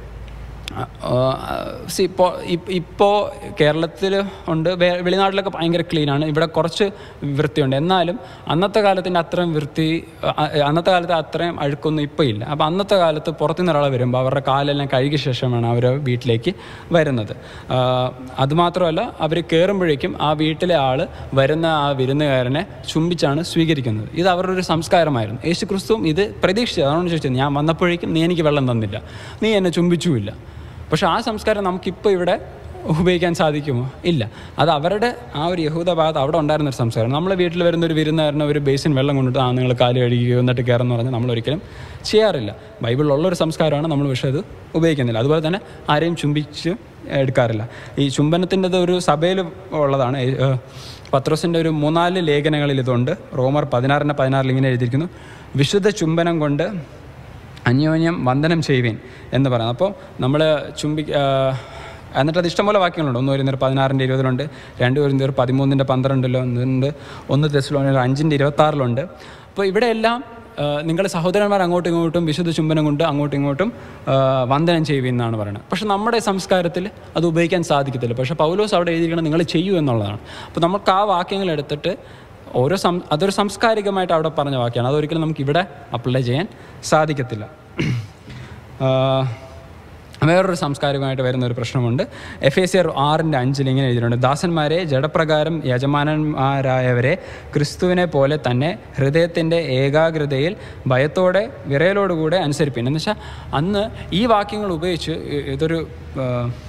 [SPEAKER 1] സി ഇപ്പോൾ ഇപ്പോൾ കേരളത്തിൽ ഉണ്ട് വേ- വെളിനാട്ടിലൊക്കെ ഭയങ്കര ക്ലീനാണ് ഇവിടെ കുറച്ച് വൃത്തിയുണ്ട് എന്നാലും അന്നത്തെ കാലത്തിൻ്റെ അത്രയും വൃത്തി അ- അന്നത്തെ കാലത്ത് അത്രയും അഴുക്കൊന്നും ഇപ്പോൾ ഇല്ല അപ്പോൾ അന്നത്തെ കാലത്ത് പുറത്തുനിന്ന് ഒരാൾ വരുമ്പോൾ അവരുടെ കാലെല്ലാം കഴുകിയ ശേഷമാണ് അവർ വീട്ടിലേക്ക് വരുന്നത് ആ, അതുമാത്രമല്ല അവർ കയറുമ്പോഴേക്കും ആ വീട്ടിലെ ആൾ വരുന്ന ആ വിരുന്നുകാരനെ ചുംബിച്ചാണ് സ്വീകരിക്കുന്നത് ഇത് അവരുടെ ഒരു സംസ്കാരമായിരുന്നു യേശു ക്രിസ്തുവും ഇത് പ്രതീക്ഷിച്ചത് അതുകൊണ്ട് ചോദിച്ചത് ഞാൻ വന്നപ്പോഴേക്കും നീ എനിക്ക് വെള്ളം തന്നില്ല നീ എന്നെ ചുംബിച്ചുമില്ല പക്ഷെ ആ സംസ്കാരം നമുക്കിപ്പോൾ ഇവിടെ ഉപയോഗിക്കാൻ സാധിക്കുമോ ഇല്ല അത് അവരുടെ ആ ഒരു യഹൂദ ഭാഗത്ത് അവിടെ ഉണ്ടായിരുന്ന ഒരു സംസ്കാരം നമ്മളെ വീട്ടിൽ വരുന്ന ഒരു വിരുന്നുകാരനെ ഒരു ബേസിൻ വെള്ളം കൊണ്ടിട്ട് ആ നിങ്ങൾ കാല് കഴുകുകയോ എന്നിട്ട് കയറുമെന്ന് പറഞ്ഞാൽ നമ്മൾ ഒരിക്കലും ചെയ്യാറില്ല ബൈബിളിലുള്ള ഒരു സംസ്കാരമാണ് നമ്മൾ പക്ഷേ അത് ഉപയോഗിക്കുന്നില്ല അതുപോലെ തന്നെ ആരെയും ചുംബിച്ച് എടുക്കാറില്ല ഈ ചുംബനത്തിൻ്റെത് ഒരു സഭയിൽ ഉള്ളതാണ് ഏ, ഏ, പത്രോസിൻ്റെ ഒരു മൂന്നാല് ലേഖനങ്ങളിൽ ഇതുണ്ട് റോമർ പതിനാറിൻ്റെ പതിനാറിൽ ഇങ്ങനെ എഴുതിയിരിക്കുന്നു വിശുദ്ധ ചുംബനം കൊണ്ട് അന്യോന്യം വന്ദനം ചെയ്യുവേൻ എന്ന് പറയുന്നത് അപ്പോൾ നമ്മൾ ചുംബി ആ, എന്നിട്ട് അത് ഇഷ്ടംപോലെ വാക്യങ്ങളുണ്ട് ഒന്ന് ഒരു പതിനാറിൻ്റെ ഇരുപതിലുണ്ട് രണ്ട് ഒരു പതിമൂന്നിൻ്റെ പന്ത്രണ്ടിലോ ഒന്നുണ്ട് ഒന്ന് തെസ്ലോണിൽ അഞ്ചിൻ്റെ ഇരുപത്താറിലുണ്ട് അപ്പോൾ ഇവിടെ എല്ലാം നിങ്ങൾ സഹോദരന്മാർ അങ്ങോട്ടും ഇങ്ങോട്ടും വിശുദ്ധ ചുംബനം കൊണ്ട് അങ്ങോട്ടും ഇങ്ങോട്ടും ആ, വന്ദനം ചെയ്യുമെന്നാണ് പറയുന്നത് പക്ഷെ നമ്മുടെ സംസ്കാരത്തിൽ അത് ഉപയോഗിക്കാൻ സാധിക്കത്തില്ല പക്ഷേ പൗലോസ് അവിടെ എഴുതിയിരിക്കണം നിങ്ങൾ ചെയ്യൂ എന്നുള്ളതാണ് അപ്പോൾ നമുക്ക് ആ വാക്യങ്ങൾ എടുത്തിട്ട് ഓരോ സം അതൊരു സാംസ്കാരികമായിട്ട് അവിടെ പറഞ്ഞ വാക്യമാണ് അതൊരിക്കലും നമുക്ക് ഇവിടെ അപ്ലൈ ചെയ്യാൻ സാധിക്കത്തില്ല ആ, വേറൊരു സാംസ്കാരികമായിട്ട് വരുന്ന ഒരു പ്രശ്നമുണ്ട് എഫ് എ സി ആർ ആറിൻ്റെ അഞ്ചിൽ ഇങ്ങനെ എഴുതിയിട്ടുണ്ട് ദാസന്മാരെ ജഡപ്രകാരം യജമാനന്മാരായവരെ ക്രിസ്തുവിനെ പോലെ തന്നെ ഹൃദയത്തിൻ്റെ ഏകാഗ്രതയിൽ ഭയത്തോടെ വിറയലോടുകൂടെ അനുസരിപ്പിൻ എന്ന് വെച്ചാൽ അന്ന് ഈ വാക്യങ്ങൾ ഉപയോഗിച്ച് ഇ- ഇതൊരു ആ,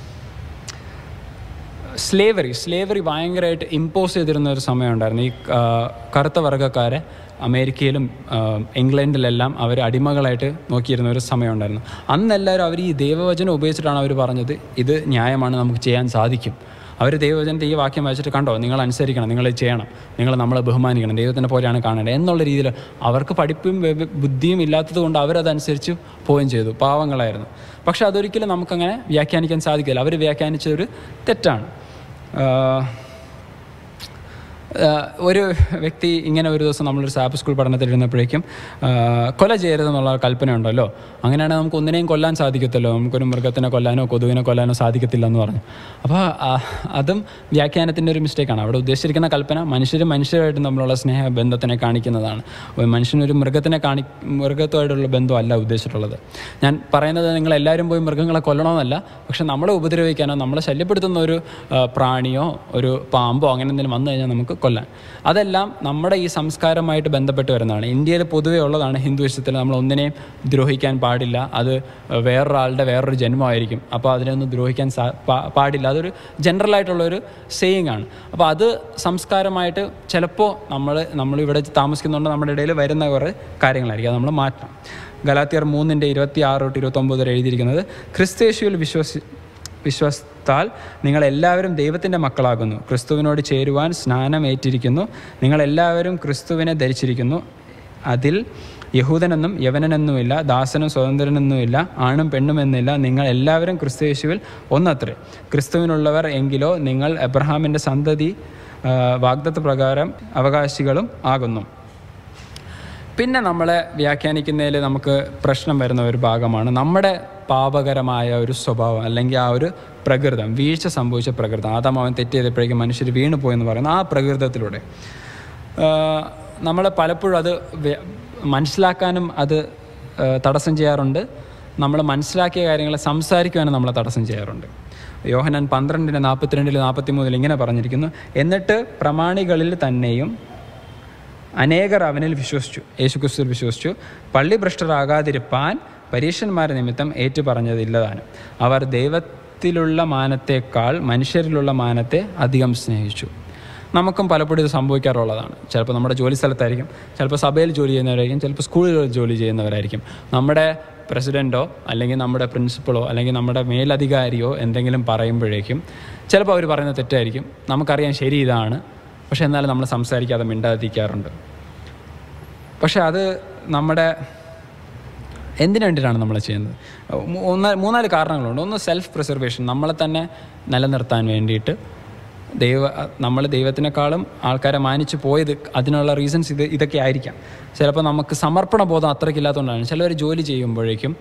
[SPEAKER 1] സ്ലേവറി സ്ലേവറി ഭയങ്കരമായിട്ട് ഇമ്പോസ് ചെയ്തിരുന്ന ഒരു സമയമുണ്ടായിരുന്നു ഈ ആ, കറുത്ത വർഗ്ഗക്കാരെ അമേരിക്കയിലും ആ, ഇംഗ്ലണ്ടിലെല്ലാം അവർ അടിമകളായിട്ട് നോക്കിയിരുന്ന ഒരു സമയമുണ്ടായിരുന്നു അന്നെല്ലാവരും അവർ ഈ ദൈവവചനം ഉപയോഗിച്ചിട്ടാണ് അവർ പറഞ്ഞത് ഇത് ന്യായമാണ് നമുക്ക് ചെയ്യാൻ സാധിക്കും അവർ ദൈവവചനത്തെ ഈ വാക്യം വായിച്ചിട്ട് കണ്ടോ നിങ്ങൾ അനുസരിക്കണം നിങ്ങൾ ഇത് ചെയ്യണം നിങ്ങൾ നമ്മളെ ബഹുമാനിക്കണം ദൈവത്തിനെ പോലെയാണ് കാണേണ്ടത് എന്നുള്ള രീതിയിൽ അവർക്ക് പഠിപ്പും വെ- ബുദ്ധിയും ഇല്ലാത്തത് കൊണ്ട് അവരതനുസരിച്ച് പോവുകയും ചെയ്തു പാവങ്ങളായിരുന്നു പക്ഷെ അതൊരിക്കലും നമുക്കങ്ങനെ വ്യാഖ്യാനിക്കാൻ സാധിക്കില്ല അവർ വ്യാഖ്യാനിച്ചതൊരു തെറ്റാണ് ആഹ് ആഹ് ഒരു വ്യക്തി ഇങ്ങനെ ഒരു ദിവസം നമ്മളൊരു സാപ്പ് സ്കൂൾ പഠനത്തിൽ ഇരുന്നപ്പോഴേക്കും ആഹ് കൊല ചെയ്യരുതെന്നുള്ള കൽപ്പന ഉണ്ടല്ലോ അങ്ങനെയാണെങ്കിൽ നമുക്ക് ഒന്നിനെയും കൊല്ലാൻ സാധിക്കത്തില്ലോ നമുക്കൊരു മൃഗത്തിനെ കൊല്ലാനോ കൊതുകിനെ കൊല്ലാനോ സാധിക്കത്തില്ല എന്ന് പറഞ്ഞു അപ്പോൾ അതും വ്യാഖ്യാനത്തിൻ്റെ ഒരു മിസ്റ്റേക്കാണ് അവിടെ ഉദ്ദേശിച്ചിരിക്കുന്ന കൽപ്പന മനുഷ്യരും മനുഷ്യരുമായിട്ട് തമ്മിലുള്ള സ്നേഹ ബന്ധത്തിനെ കാണിക്കുന്നതാണ് ഒരു മനുഷ്യനൊരു മൃഗത്തിനെ കാണി മൃഗത്തുമായിട്ടുള്ള ബന്ധമല്ല ഉദ്ദേശിച്ചിട്ടുള്ളത് ഞാൻ പറയുന്നത് നിങ്ങൾ എല്ലാവരും പോയി മൃഗങ്ങളെ കൊല്ലണമെന്നല്ല പക്ഷെ നമ്മളെ ഉപദ്രവിക്കാനോ നമ്മളെ ശല്യപ്പെടുത്തുന്ന ഒരു ആ, പ്രാണിയോ ഒരു പാമ്പോ അങ്ങനെ എന്തെങ്കിലും വന്നു കഴിഞ്ഞാൽ നമുക്ക് കൊല്ലാൻ അതെല്ലാം നമ്മുടെ ഈ സംസ്കാരമായിട്ട് ബന്ധപ്പെട്ട് വരുന്നതാണ് ഇന്ത്യയിൽ പൊതുവേ ഉള്ളതാണ് ഹിന്ദുയിസത്തിൽ നമ്മൾ ഒന്നിനെയും ദ്രോഹിക്കാൻ പാടില്ല അത് വേറൊരാളുടെ വേറൊരു ജന്മമായിരിക്കും അപ്പോൾ അതിനൊന്നും ദ്രോഹിക്കാൻ സാ പാ- പാടില്ല അതൊരു ജനറൽ ആയിട്ടുള്ള ഒരു സെയിങ് ആണ് അപ്പോൾ അത് സംസ്കാരമായിട്ട് ചിലപ്പോൾ നമ്മൾ നമ്മളിവിടെ താമസിക്കുന്നുണ്ട് നമ്മുടെ ഇടയിൽ വരുന്ന കുറേ കാര്യങ്ങളായിരിക്കും അത് നമ്മൾ മാറ്റണം ഗലാത്തിയർ മൂന്നിൻ്റെ ഇരുപത്തി ആറ് തൊട്ട് ഇരുപത്തൊമ്പത് വരെ എഴുതിയിരിക്കുന്നത് ക്രിസ്തേശുവിൽ വിശ്വസി വിശ്വസ്താൽ നിങ്ങളെല്ലാവരും ദൈവത്തിൻ്റെ മക്കളാകുന്നു ക്രിസ്തുവിനോട് ചേരുവാൻ സ്നാനം ഏറ്റിരിക്കുന്നു നിങ്ങളെല്ലാവരും ക്രിസ്തുവിനെ ധരിച്ചിരിക്കുന്നു അതിൽ യഹൂദനെന്നും യവനനെന്നുമില്ല ദാസനും സ്വതന്ത്രനെന്നുമില്ല ആണും പെണ്ണുമെന്നില്ല നിങ്ങൾ എല്ലാവരും ക്രിസ്തു യേശുവിൽ ഒന്നത്രേ ക്രിസ്തുവിനുള്ളവർ എങ്കിലോ നിങ്ങൾ എബ്രഹാമിൻ്റെ സന്തതി ആ, വാഗ്ദത്ത പ്രകാരം അവകാശികളും ആകുന്നു പിന്നെ നമ്മളെ വ്യാഖ്യാനിക്കുന്നതിൽ നമുക്ക് പ്രശ്നം വരുന്ന ഒരു ഭാഗമാണ് നമ്മുടെ പാപകരമായ ഒരു സ്വഭാവം അല്ലെങ്കിൽ ആ ഒരു പ്രകൃതം വീഴ്ച സംഭവിച്ച പ്രകൃതം ആദാം അവൻ തെറ്റ് ചെയ്തപ്പോഴേക്കും മനുഷ്യർ വീണു പോയെന്ന് പറയുന്ന ആ പ്രകൃതത്തിലൂടെ നമ്മൾ പലപ്പോഴും അത് വ്യ- മനസ്സിലാക്കാനും അത് ആ, തടസ്സം ചെയ്യാറുണ്ട് നമ്മൾ മനസ്സിലാക്കിയ കാര്യങ്ങളെ സംസാരിക്കുവാനും നമ്മളെ തടസ്സം ചെയ്യാറുണ്ട് യോഹനാൻ പന്ത്രണ്ടിന് നാൽപ്പത്തിരണ്ടിൽ നാൽപ്പത്തി മൂന്നിൽ ഇങ്ങനെ പറഞ്ഞിരിക്കുന്നു എന്നിട്ട് പ്രമാണികളിൽ തന്നെയും അനേകർ അവനിൽ വിശ്വസിച്ചു യേശുക്രിസ്തുവിൽ വിശ്വസിച്ചു പള്ളി ഭ്രഷ്ടരാകാതിരിപ്പാൻ പരീക്ഷന്മാരെ നിമിത്തം ഏറ്റുപറഞ്ഞതില്ലതാനും അവർ ദൈവത്തിലുള്ള മാനത്തേക്കാൾ മനുഷ്യരിലുള്ള മാനത്തെ അധികം സ്നേഹിച്ചു നമുക്കും പലപ്പോഴും ഇത് സംഭവിക്കാറുള്ളതാണ് ചിലപ്പോൾ നമ്മുടെ ജോലി സ്ഥലത്തായിരിക്കും ചിലപ്പോൾ സഭയിൽ ജോലി ചെയ്യുന്നവരായിരിക്കും ചിലപ്പോൾ സ്കൂളുകളിൽ ജോലി ചെയ്യുന്നവരായിരിക്കും നമ്മുടെ പ്രസിഡൻറ്റോ അല്ലെങ്കിൽ നമ്മുടെ പ്രിൻസിപ്പളോ അല്ലെങ്കിൽ നമ്മുടെ മേലധികാരിയോ എന്തെങ്കിലും പറയുമ്പോഴേക്കും ചിലപ്പോൾ അവർ പറയുന്നത് തെറ്റായിരിക്കും നമുക്കറിയാം ശരി ഇതാണ് പക്ഷേ എന്നാലും നമ്മൾ സംസാരിക്കാതെ മിണ്ടാതിരിക്കാറുണ്ട് പക്ഷേ അത് നമ്മുടെ എന്തിനു വേണ്ടിയിട്ടാണ് നമ്മൾ ചെയ്യുന്നത് മൂ- ഒന്ന് മൂന്നാല് കാരണങ്ങളുണ്ട് ഒന്ന് സെൽഫ് പ്രിസർവേഷൻ നമ്മളെ തന്നെ നിലനിർത്താൻ വേണ്ടിയിട്ട് ദൈവ നമ്മൾ ദൈവത്തിനേക്കാളും ആൾക്കാരെ മാനിച്ചു പോയത് അതിനുള്ള റീസൺസ് ഇത് ഇതൊക്കെ ആയിരിക്കാം ചിലപ്പോൾ നമുക്ക് സമർപ്പണ ബോധം അത്രയ്ക്കില്ലാത്തതുകൊണ്ടാണ് ചിലവർ ജോലി ചെയ്യുമ്പോഴേക്കും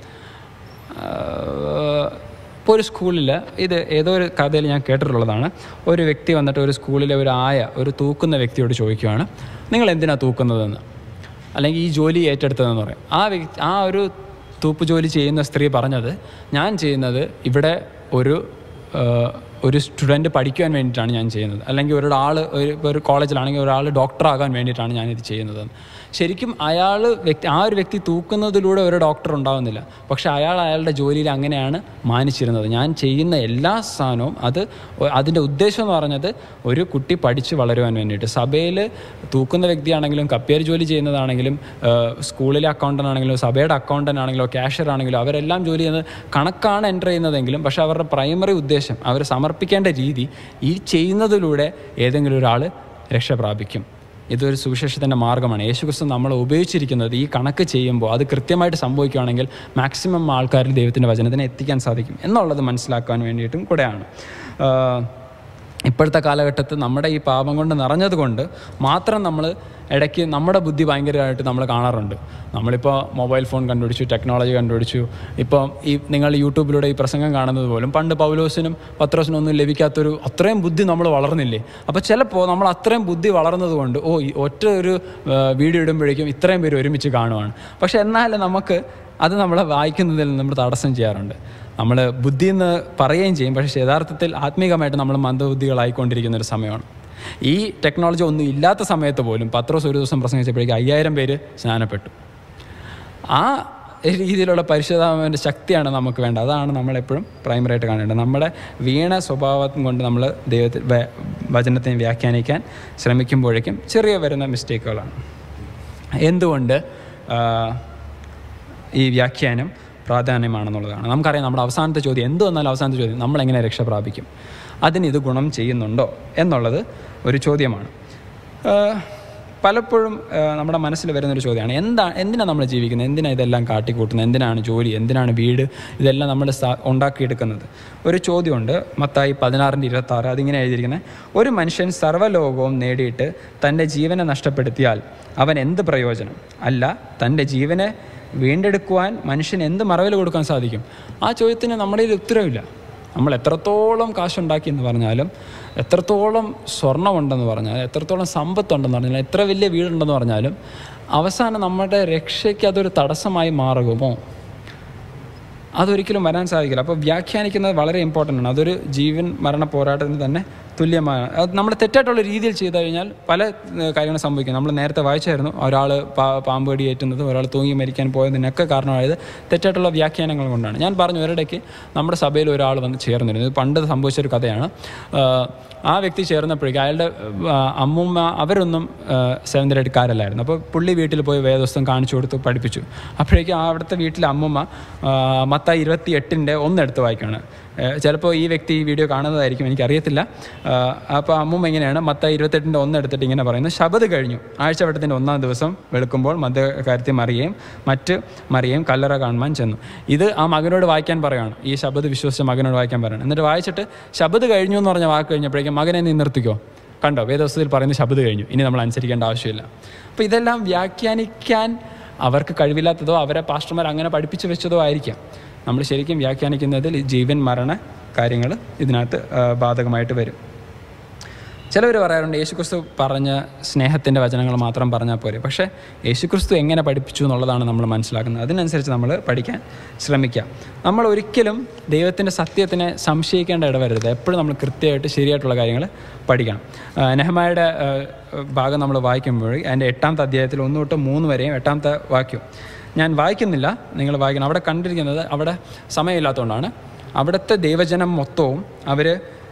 [SPEAKER 1] ഇപ്പോൾ ഒരു സ്കൂളിൽ ഇത് ഏതോ ഒരു കഥയിൽ ഞാൻ കേട്ടിട്ടുള്ളതാണ് ഒരു വ്യക്തി വന്നിട്ട് ഒരു സ്കൂളിലെ ഒരു ആയ ഒരു തൂക്കുന്ന വ്യക്തിയോട് ചോദിക്കുവാണ് നിങ്ങൾ എന്തിനാണ് തൂക്കുന്നതെന്ന് അല്ലെങ്കിൽ ഈ ജോലി ഏറ്റെടുത്തതെന്ന് പറയും ആ വ്യക്തി ആ ഒരു തൂപ്പ് ജോലി ചെയ്യുന്ന സ്ത്രീ പറഞ്ഞത് ഞാൻ ചെയ്യുന്നത് ഇവിടെ ഒരു ആ, ഒരു സ്റ്റുഡൻറ്റ് പഠിക്കുവാൻ വേണ്ടിയിട്ടാണ് ഞാൻ ചെയ്യുന്നത് അല്ലെങ്കിൽ ഒരാൾ ഒരു ഇപ്പോൾ ഒരു കോളേജിലാണെങ്കിൽ ഒരാൾ ഡോക്ടറാകാൻ വേണ്ടിയിട്ടാണ് ഞാനിത് ചെയ്യുന്നത് ശരിക്കും അയാൾ വ്യക്തി ആ ഒരു വ്യക്തി തൂക്കുന്നതിലൂടെ ഒരു ഡോക്ടർ ഉണ്ടാവുന്നില്ല പക്ഷെ അയാൾ അയാളുടെ ജോലിയിൽ അങ്ങനെയാണ് മാനിച്ചിരുന്നത് ഞാൻ ചെയ്യുന്ന എല്ലാ സാധനവും അത് ഒ- അതിൻ്റെ ഉദ്ദേശം എന്ന് പറഞ്ഞത് ഒരു കുട്ടി പഠിച്ച് വളരുവാൻ വേണ്ടിയിട്ട് സഭയിൽ തൂക്കുന്ന വ്യക്തിയാണെങ്കിലും കപ്പിയർ ജോലി ചെയ്യുന്നതാണെങ്കിലും ഏഹ്, സ്കൂളിലെ അക്കൗണ്ടൻ്റ് ആണെങ്കിലും സഭയുടെ അക്കൗണ്ടൻ്റ് ആണെങ്കിലോ ക്യാഷ്യർ ആണെങ്കിലോ അവരെല്ലാം ജോലി ചെയ്യുന്നത് കണക്കാണ് എൻ്റർ ചെയ്യുന്നതെങ്കിലും പക്ഷേ അവരുടെ പ്രൈമറി ഉദ്ദേശം അവർ സമർപ്പിക്കേണ്ട രീതി ഈ ചെയ്യുന്നതിലൂടെ ഏതെങ്കിലും ഒരാൾ രക്ഷ പ്രാപിക്കും ഇതൊരു സുവിശേഷത്തിൻ്റെ മാർഗ്ഗമാണ് യേശുക്രിസ്തു നമ്മൾ ഉപയോഗിച്ചിരിക്കുന്നത് ഈ കണക്ക് ചെയ്യുമ്പോൾ അത് കൃത്യമായിട്ട് സംഭവിക്കുകയാണെങ്കിൽ മാക്സിമം ആൾക്കാരിൽ ദൈവത്തിൻ്റെ വചനത്തിനെ എത്തിക്കാൻ സാധിക്കും എന്നുള്ളത് മനസ്സിലാക്കാൻ വേണ്ടിയിട്ടും കൂടെയാണ് ആഹ് ഇപ്പോഴത്തെ കാലഘട്ടത്തിൽ നമ്മുടെ ഈ പാപം കൊണ്ട് നിറഞ്ഞതുകൊണ്ട് മാത്രം നമ്മൾ ഇടയ്ക്ക് നമ്മുടെ ബുദ്ധി ഭയങ്കരമായിട്ട് നമ്മൾ കാണാറുണ്ട് നമ്മളിപ്പോൾ മൊബൈൽ ഫോൺ കണ്ടുപിടിച്ചു ടെക്നോളജി കണ്ടുപിടിച്ചു ഇപ്പം ഈ നിങ്ങൾ യൂട്യൂബിലൂടെ ഈ പ്രസംഗം കാണുന്നത് പോലും പണ്ട് പൗലോസിനും പത്രോസിനും ഒന്നും ലഭിക്കാത്തൊരു അത്രയും ബുദ്ധി നമ്മൾ വളർന്നില്ലേ അപ്പോൾ ചിലപ്പോൾ നമ്മൾ അത്രയും ബുദ്ധി വളർന്നതുകൊണ്ട് ഓ ഈ ഒറ്റ ഒരു ആ, വീഡിയോ ഇടുമ്പോഴേക്കും ഇത്രയും പേര് ഒരുമിച്ച് കാണുവാണ് പക്ഷെ എന്നാൽ നമുക്ക് അത് നമ്മളെ വായിക്കുന്നതിൽ നമ്മൾ തടസ്സം ചെയ്യാറുണ്ട് നമ്മൾ ബുദ്ധി എന്ന് പറയുകയും ചെയ്യും പക്ഷേ യഥാർത്ഥത്തിൽ ആത്മീകമായിട്ട് നമ്മൾ മന്ദബുദ്ധികളായിക്കൊണ്ടിരിക്കുന്ന ഒരു സമയമാണ് ഈ ടെക്നോളജി ഒന്നും ഇല്ലാത്ത സമയത്ത് പോലും പത്രോസ് ഒരു ദിവസം പ്രസംഗിച്ചപ്പോഴേക്കും അയ്യായിരം പേര് സ്നാനപ്പെട്ടു ആ രീതിയിലുള്ള പരിശുദ്ധാത്മാവിൻ്റെ ശക്തിയാണ് നമുക്ക് വേണ്ടത് അതാണ് നമ്മളെപ്പോഴും പ്രൈമറായിട്ട് കാണേണ്ടത് നമ്മുടെ വീണ സ്വഭാവം കൊണ്ട് നമ്മൾ ദൈവത്തിൽ വ- വചനത്തെ വ്യാഖ്യാനിക്കാൻ ശ്രമിക്കുമ്പോഴേക്കും ചെറിയ വരുന്ന മിസ്റ്റേക്കുകളാണ് എന്തുകൊണ്ട് ആ, ഈ വ്യാഖ്യാനം പ്രാധാന്യമാണെന്നുള്ളതാണ് നമുക്കറിയാം നമ്മുടെ അവസാനത്തെ ചോദ്യം എന്ത് വന്നാലും അവസാനത്തെ ചോദ്യം നമ്മളെങ്ങനെ രക്ഷ പ്രാപിക്കും അതിന് ഇത് ഗുണം ചെയ്യുന്നുണ്ടോ എന്നുള്ളത് ഒരു ചോദ്യമാണ് ആ, പലപ്പോഴും ആ, നമ്മുടെ മനസ്സിൽ വരുന്നൊരു ചോദ്യമാണ് എന്താ എന്തിനാണ് നമ്മൾ ജീവിക്കുന്നത് എന്തിനാണ് ഇതെല്ലാം കാട്ടിക്കൂട്ടുന്നത് എന്തിനാണ് ജോലി എന്തിനാണ് വീട് ഇതെല്ലാം നമ്മൾ സ്ഥാ- ഉണ്ടാക്കിയെടുക്കുന്നത് ഒരു ചോദ്യമുണ്ട് മത്തായി പതിനാറിൻ്റെ ഇരുപത്താറ് അതിങ്ങനെ എഴുതിയിരിക്കുന്നത് ഒരു മനുഷ്യൻ സർവ്വലോകവും നേടിയിട്ട് തൻ്റെ ജീവനെ നഷ്ടപ്പെടുത്തിയാൽ അവൻ എന്ത് പ്രയോജനം അല്ല തൻ്റെ ജീവനെ വീണ്ടെടുക്കുവാൻ മനുഷ്യന് എന്ത് മറവിൽ കൊടുക്കാൻ സാധിക്കും ആ ചോദ്യത്തിന് നമ്മുടെ കയ്യിൽ ഉത്തരവില്ല നമ്മൾ എത്രത്തോളം കാശുണ്ടാക്കി എന്ന് പറഞ്ഞാലും എത്രത്തോളം സ്വർണ്ണമുണ്ടെന്ന് പറഞ്ഞാലും എത്രത്തോളം സമ്പത്തുണ്ടെന്ന് പറഞ്ഞാലും എത്ര വലിയ വീടുണ്ടെന്ന് പറഞ്ഞാലും അവസാനം നമ്മുടെ രക്ഷയ്ക്ക് അതൊരു തടസ്സമായി മാറുമോ അതൊരിക്കലും വരാൻ സാധിക്കില്ല അപ്പോൾ വ്യാഖ്യാനിക്കുന്നത് വളരെ ഇമ്പോർട്ടൻ്റ് ആണ് അതൊരു ജീവൻ മരണ പോരാട്ടത്തിന് തന്നെ തുല്യമാണ് അത് നമ്മൾ തെറ്റായിട്ടുള്ള രീതിയിൽ ചെയ്തു കഴിഞ്ഞാൽ പല ഏഹ്, കാര്യങ്ങളും സംഭവിക്കും നമ്മൾ നേരത്തെ വായിച്ചായിരുന്നു ഒരാൾ പാ പാമ്പ് കടി ഏറ്റുന്നതും ഒരാൾ തൂങ്ങി മരിക്കാൻ പോയതിനൊക്കെ കാരണമായത് തെറ്റായിട്ടുള്ള വ്യാഖ്യാനങ്ങൾ കൊണ്ടാണ് ഞാൻ പറഞ്ഞു ഒരിടയ്ക്ക് നമ്മുടെ സഭയിൽ ഒരാൾ വന്ന് ചേർന്നിരുന്നു ഇത് പണ്ട് സംഭവിച്ചൊരു കഥയാണ് ആഹ്, ആ വ്യക്തി ചേർന്നപ്പോഴേക്കും അയാളുടെ ആഹ്, അമ്മുമ്മ അവരൊന്നും സെവൻത് ഗ്രേഡ്ക്കാരല്ലായിരുന്നു അപ്പോൾ പുള്ളി വീട്ടിൽ പോയി വേദോസ്തം കാണിച്ചു കൊടുത്തു പഠിപ്പിച്ചു അപ്പോഴേക്കും ആ അവിടുത്തെ വീട്ടിലെ അമ്മുമ്മ ആഹ്, മത്തായി ഇരുപത്തി എട്ടിൻ്റെ ഒന്നെടുത്ത് വായിക്കുകയാണ് ഏഹ്, ചിലപ്പോൾ ഈ വ്യക്തി ഈ വീഡിയോ കാണുന്നതായിരിക്കും എനിക്കറിയത്തില്ല ആഹ്, അപ്പോൾ അമ്മുമ്മ ഇങ്ങനെയാണ് മത്തായി ഇരുപത്തെട്ടിൻ്റെ ഒന്നെടുത്തിട്ട് ഇങ്ങനെ പറയുന്നത് ശബത് കഴിഞ്ഞു ആഴ്ചവട്ടത്തിൻ്റെ ഒന്നാം ദിവസം വെളുക്കുമ്പോൾ മധ്യകാര്യത്തിൽ മറിയേയും മറ്റ് മറിയേയും കല്ലറ കാണുവാൻ ചെന്നു ഇത് ആ മകനോട് വായിക്കാൻ പറയുകയാണ് ഈ ശബത് വിശ്വസിച്ച മകനോട് വായിക്കാൻ പറയുകയാണ് എന്നിട്ട് വായിച്ചിട്ട് ശബത് കഴിഞ്ഞു എന്ന് പറഞ്ഞ വാക്ക് കഴിഞ്ഞപ്പോഴേക്കും മകനെ നീ നിർത്തിക്കോ കണ്ടോ വേദവസ്ഥയിൽ പറയുന്നത് ശബത് കഴിഞ്ഞു ഇനി നമ്മൾ അനുസരിക്കേണ്ട ആവശ്യമില്ല അപ്പോൾ ഇതെല്ലാം വ്യാഖ്യാനിക്കാൻ അവർക്ക് കഴിവില്ലാത്തതോ അവരെ പാസ്റ്റർമാർ അങ്ങനെ പഠിപ്പിച്ചു വെച്ചതോ ആയിരിക്കാം നമ്മൾ ശരിക്കും വ്യാഖ്യാനിക്കുന്നതിൽ ഈ ജീവൻ മരണ കാര്യങ്ങൾ ഇതിനകത്ത് ആ, ബാധകമായിട്ട് വരും ചിലവർ പറയാറുണ്ട് യേശുക്രിസ്തു പറഞ്ഞ സ്നേഹത്തിൻ്റെ വചനങ്ങൾ മാത്രം പറഞ്ഞാൽ പോരെ പക്ഷേ യേശുക്രിസ്തു എങ്ങനെ പഠിപ്പിച്ചു എന്നുള്ളതാണ് നമ്മൾ മനസ്സിലാക്കുന്നത് അതിനനുസരിച്ച് നമ്മൾ പഠിക്കാൻ ശ്രമിക്കുക നമ്മൾ ഒരിക്കലും ദൈവത്തിൻ്റെ സത്യത്തിനെ സംശയിക്കേണ്ട ഇടവരരുത് എപ്പോഴും നമ്മൾ കൃത്യമായിട്ട് ശരിയായിട്ടുള്ള കാര്യങ്ങൾ പഠിക്കണം ആ, നെഹമായുടെ ആ, ഭാഗം നമ്മൾ വായിക്കുമ്പോൾ അതിൻ്റെ എട്ടാമത്തെ അധ്യായത്തിൽ ഒന്ന് തൊട്ട് മൂന്ന് വരെയും എട്ടാമത്തെ വാക്യം ഞാൻ വായിക്കുന്നില്ല നിങ്ങൾ വായിക്കണം അവിടെ കണ്ടിരിക്കുന്നത് അവിടെ സമയമില്ലാത്തതുകൊണ്ടാണ് അവിടുത്തെ ദൈവജനം മൊത്തവും അവർ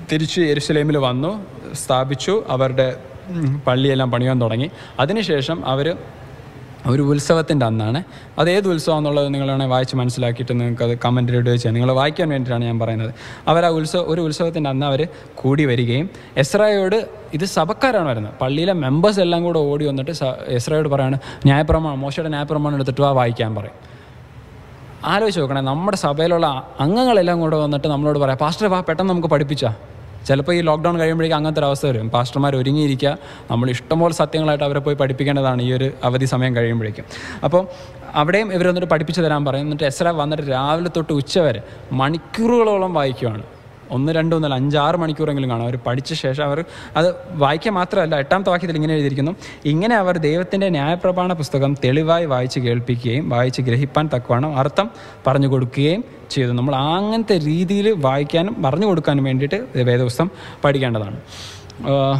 [SPEAKER 1] തിരിച്ച് യെരുസലേമിൽ വന്നു സ്ഥാപിച്ചു അവരുടെ ഉം, പള്ളിയെല്ലാം പണിയാൻ തുടങ്ങി അതിനുശേഷം അവർ ഒരു ഉത്സവത്തിൻ്റെ അന്നാണ് അത് ഏത് ഉത്സവം എന്നുള്ളത് നിങ്ങളാണെങ്കിൽ വായിച്ച് മനസ്സിലാക്കിയിട്ട് നിങ്ങൾക്ക് അത് കമൻറ്റിൽ ഇടുകയോ ചെയ്യാം നിങ്ങൾ വായിക്കാൻ വേണ്ടിയിട്ടാണ് ഞാൻ പറയുന്നത് അവർ ആ ഉത്സവം ഒരു ഉത്സവത്തിൻ്റെ അന്ന് അവർ കൂടി വരികയും എസ്രായോട് ഇത് സഭക്കാരാണ് വരുന്നത് പള്ളിയിലെ മെമ്പേഴ്സ് എല്ലാം കൂടെ ഓടി വന്നിട്ട് സ- എസ്രായോട് പറയാണ് ന്യായപ്രമാണം മോശയുടെ ന്യായപ്രമാണം എടുത്തിട്ട് വാ വായിക്കാൻ പറയും ആലോചിച്ച് നോക്കണേ നമ്മുടെ സഭയിലുള്ള അംഗങ്ങളെല്ലാം കൂടെ വന്നിട്ട് നമ്മളോട് പറയാം പാസ്റ്റർ വാ പെട്ടെന്ന് നമുക്ക് പഠിപ്പിച്ചാ ചിലപ്പോൾ ഈ ലോക്ക്ഡൗൺ കഴിയുമ്പോഴേക്കും അങ്ങനത്തെ ഒരു അവസ്ഥ വരും പാസ്റ്റർമാർ ഒരുങ്ങിയിരിക്കുക നമ്മൾ ഇഷ്ടംപോലെ സത്യങ്ങളായിട്ട് അവരെ പോയി പഠിപ്പിക്കേണ്ടതാണ് ഈ ഒരു അവധി സമയം കഴിയുമ്പോഴേക്കും അപ്പോൾ അവിടെയും ഇവർ വന്നിട്ട് പഠിപ്പിച്ചു തരാൻ പറയും എന്നിട്ട് എസ്ര വന്നിട്ട് രാവിലെ തൊട്ട് ഉച്ച വരെ മണിക്കൂറുകളോളം വായിക്കുവാണ് ഒന്ന് രണ്ട് ഒന്നല്ല അഞ്ചാറ് മണിക്കൂറെങ്കിലും കാണും അവർ പഠിച്ച ശേഷം അവർ അത് വായിക്കാൻ മാത്രമല്ല എട്ടാമത്തെ വാക്യത്തിൽ ഇങ്ങനെ എഴുതിയിരിക്കുന്നു ഇങ്ങനെ അവർ ദൈവത്തിൻ്റെ ന്യായപ്രമാണ പുസ്തകം തെളിവായി വായിച്ച് കേൾപ്പിക്കുകയും വായിച്ച് ഗ്രഹിപ്പാൻ തക്കവണ്ണം അർത്ഥം പറഞ്ഞു കൊടുക്കുകയും ചെയ്തു നമ്മൾ അങ്ങനത്തെ രീതിയിൽ വായിക്കാനും പറഞ്ഞു കൊടുക്കാനും വേണ്ടിയിട്ട് വേദപുസ്തകം പഠിക്കേണ്ടതാണ് ആഹ്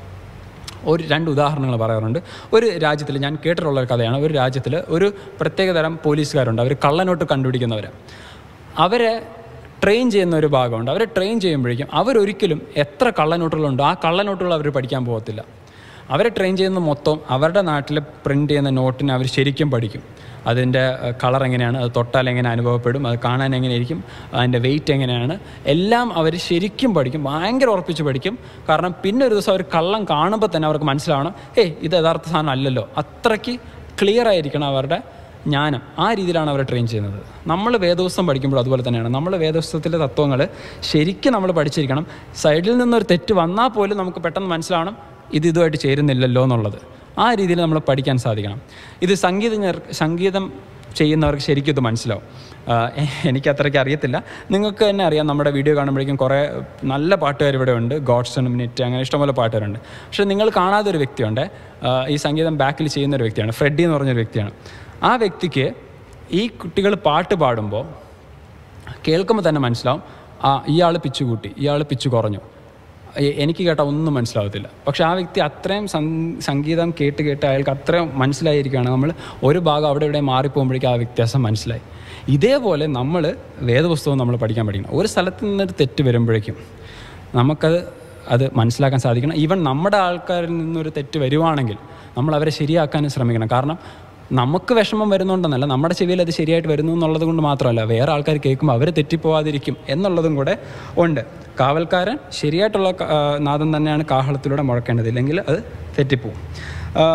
[SPEAKER 1] ഒരു രണ്ട് ഉദാഹരണങ്ങൾ പറയാറുണ്ട് ഒരു രാജ്യത്തിൽ ഞാൻ കേട്ടിട്ടുള്ള ഒരു കഥയാണ് ഒരു രാജ്യത്തിൽ ഒരു പ്രത്യേകതരം പോലീസുകാരുണ്ട് അവർ കള്ളനോട്ട് കണ്ടുപിടിക്കുന്നവരാണ് അവരെ ട്രെയിൻ ചെയ്യുന്ന ഒരു ഭാഗമുണ്ട് അവരെ ട്രെയിൻ ചെയ്യുമ്പോഴേക്കും അവരൊരിക്കലും എത്ര കള്ളനോട്ടുകളുണ്ടോ ആ കള്ളനോട്ടുകൾ അവർ പഠിക്കാൻ പോകത്തില്ല അവരെ ട്രെയിൻ ചെയ്യുന്ന മൊത്തം അവരുടെ നാട്ടിൽ പ്രിൻ്റ് ചെയ്യുന്ന നോട്ടിനെ അവർ ശരിക്കും പഠിക്കും അതിൻ്റെ കളർ എങ്ങനെയാണ് അത് തൊട്ടാൽ എങ്ങനെ അനുഭവപ്പെടും അത് കാണാൻ എങ്ങനെയായിരിക്കും അതിൻ്റെ വെയിറ്റ് എങ്ങനെയാണ് എല്ലാം അവർ ശരിക്കും പഠിക്കും ഭയങ്കര ഉറപ്പിച്ച് പഠിക്കും കാരണം പിന്നെ ഒരു ദിവസം അവർ കള്ളം കാണുമ്പോൾ തന്നെ അവർക്ക് മനസ്സിലാവണം ഏയ് ഇത് യഥാർത്ഥ സാധനം അല്ലല്ലോ അത്രയ്ക്ക് ക്ലിയർ ആയിരിക്കണം അവരുടെ ജ്ഞാനം ആ രീതിയിലാണ് അവരെ ട്രെയിൻ ചെയ്യുന്നത് നമ്മൾ വേദോത്സവം പഠിക്കുമ്പോൾ അതുപോലെ തന്നെയാണ് നമ്മൾ വേദോത്സവത്തിലെ തത്വങ്ങൾ ശരിക്കും നമ്മൾ പഠിച്ചിരിക്കണം സൈഡിൽ നിന്നൊരു തെറ്റ് വന്നാൽ പോലും നമുക്ക് പെട്ടെന്ന് മനസ്സിലാവണം ഇത് ഇതുമായിട്ട് ചേരുന്നില്ലല്ലോ എന്നുള്ളത് ആ രീതിയിൽ നമ്മൾ പഠിക്കാൻ സാധിക്കണം ഇത് സംഗീതജ്ഞർ സംഗീതം ചെയ്യുന്നവർക്ക് ശരിക്കും ഇത് മനസ്സിലാവും ആഹ് എ- എനിക്ക് അത്രയ്ക്ക് അറിയത്തില്ല നിങ്ങൾക്ക് തന്നെ അറിയാം നമ്മുടെ വീഡിയോ കാണുമ്പോഴേക്കും കുറേ നല്ല പാട്ടുകാർ ഇവിടെ ഉണ്ട് ഗോഡ്സൺ മിനിറ്റ് അങ്ങനെ ഇഷ്ടംപോലെ പാട്ടുകാരുണ്ട് പക്ഷേ നിങ്ങൾ കാണാത്ത ഒരു വ്യക്തിയുണ്ട് ആഹ് ഈ സംഗീതം ബാക്കിൽ ചെയ്യുന്ന ഒരു വ്യക്തിയാണ് ഫ്രെഡി എന്ന് പറഞ്ഞൊരു വ്യക്തിയാണ് ആ വ്യക്തിക്ക് ഈ കുട്ടികൾ പാട്ട് പാടുമ്പോൾ കേൾക്കുമ്പോൾ തന്നെ മനസ്സിലാവും ആ ഇയാൾ പിച്ച് കൂട്ടി ഇയാൾ പിച്ച് കുറഞ്ഞു എ- എനിക്ക് കേട്ടാൽ ഒന്നും മനസ്സിലാവത്തില്ല പക്ഷെ ആ വ്യക്തി അത്രയും സം- സംഗീതം കേട്ട് കേട്ട് അയാൾക്ക് അത്രയും മനസ്സിലായിരിക്കുകയാണ് നമ്മൾ ഒരു ഭാഗം അവിടെ ഇവിടെ മാറിപ്പോകുമ്പോഴേക്കും ആ വ്യത്യാസം മനസ്സിലായി ഇതേപോലെ നമ്മൾ വേദപുസ്തകം നമ്മൾ പഠിക്കാൻ പഠിക്കണം ഒരു സ്ഥലത്ത് നിന്നൊരു തെറ്റ് വരുമ്പോഴേക്കും നമുക്കത് അത് മനസ്സിലാക്കാൻ സാധിക്കണം ഈവൻ നമ്മുടെ ആൾക്കാരിൽ നിന്നൊരു തെറ്റ് വരുവാണെങ്കിൽ നമ്മൾ അവരെ ശരിയാക്കാനും ശ്രമിക്കണം കാരണം നമുക്ക് വിഷമം വരുന്നുണ്ടെന്നല്ല നമ്മുടെ ചെവിയിൽ അത് ശരിയായിട്ട് വരുന്നു എന്നുള്ളത് കൊണ്ട് മാത്രമല്ല വേറെ ആൾക്കാർ കേൾക്കുമ്പോൾ അവർ തെറ്റിപ്പോവാതിരിക്കും എന്നുള്ളതും കൂടെ ഉണ്ട് കാവൽക്കാരൻ ശരിയായിട്ടുള്ള ക- ആ, നാദം തന്നെയാണ് കാഹളത്തിലൂടെ മുഴക്കേണ്ടത് ഇല്ലെങ്കിൽ അത് തെറ്റിപ്പോവും ആ,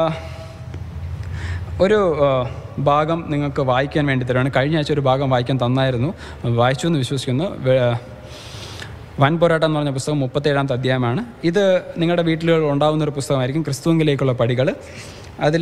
[SPEAKER 1] ഒരു ആ, ഭാഗം നിങ്ങൾക്ക് വായിക്കാൻ വേണ്ടി തരുവാണ് കഴിഞ്ഞ ആഴ്ച ഒരു ഭാഗം വായിക്കാൻ തന്നായിരുന്നു വായിച്ചു എന്ന് വിശ്വസിക്കുന്നു വേ- വൻ പോരാട്ടം എന്ന് പറഞ്ഞ പുസ്തകം മുപ്പത്തേഴാമത്തെ അധ്യായമാണ് ഇത് നിങ്ങളുടെ വീട്ടിലുകൾ ഉണ്ടാവുന്ന ഒരു പുസ്തകമായിരിക്കും ക്രിസ്തുവിലേക്കുള്ള പടികൾ അതിൽ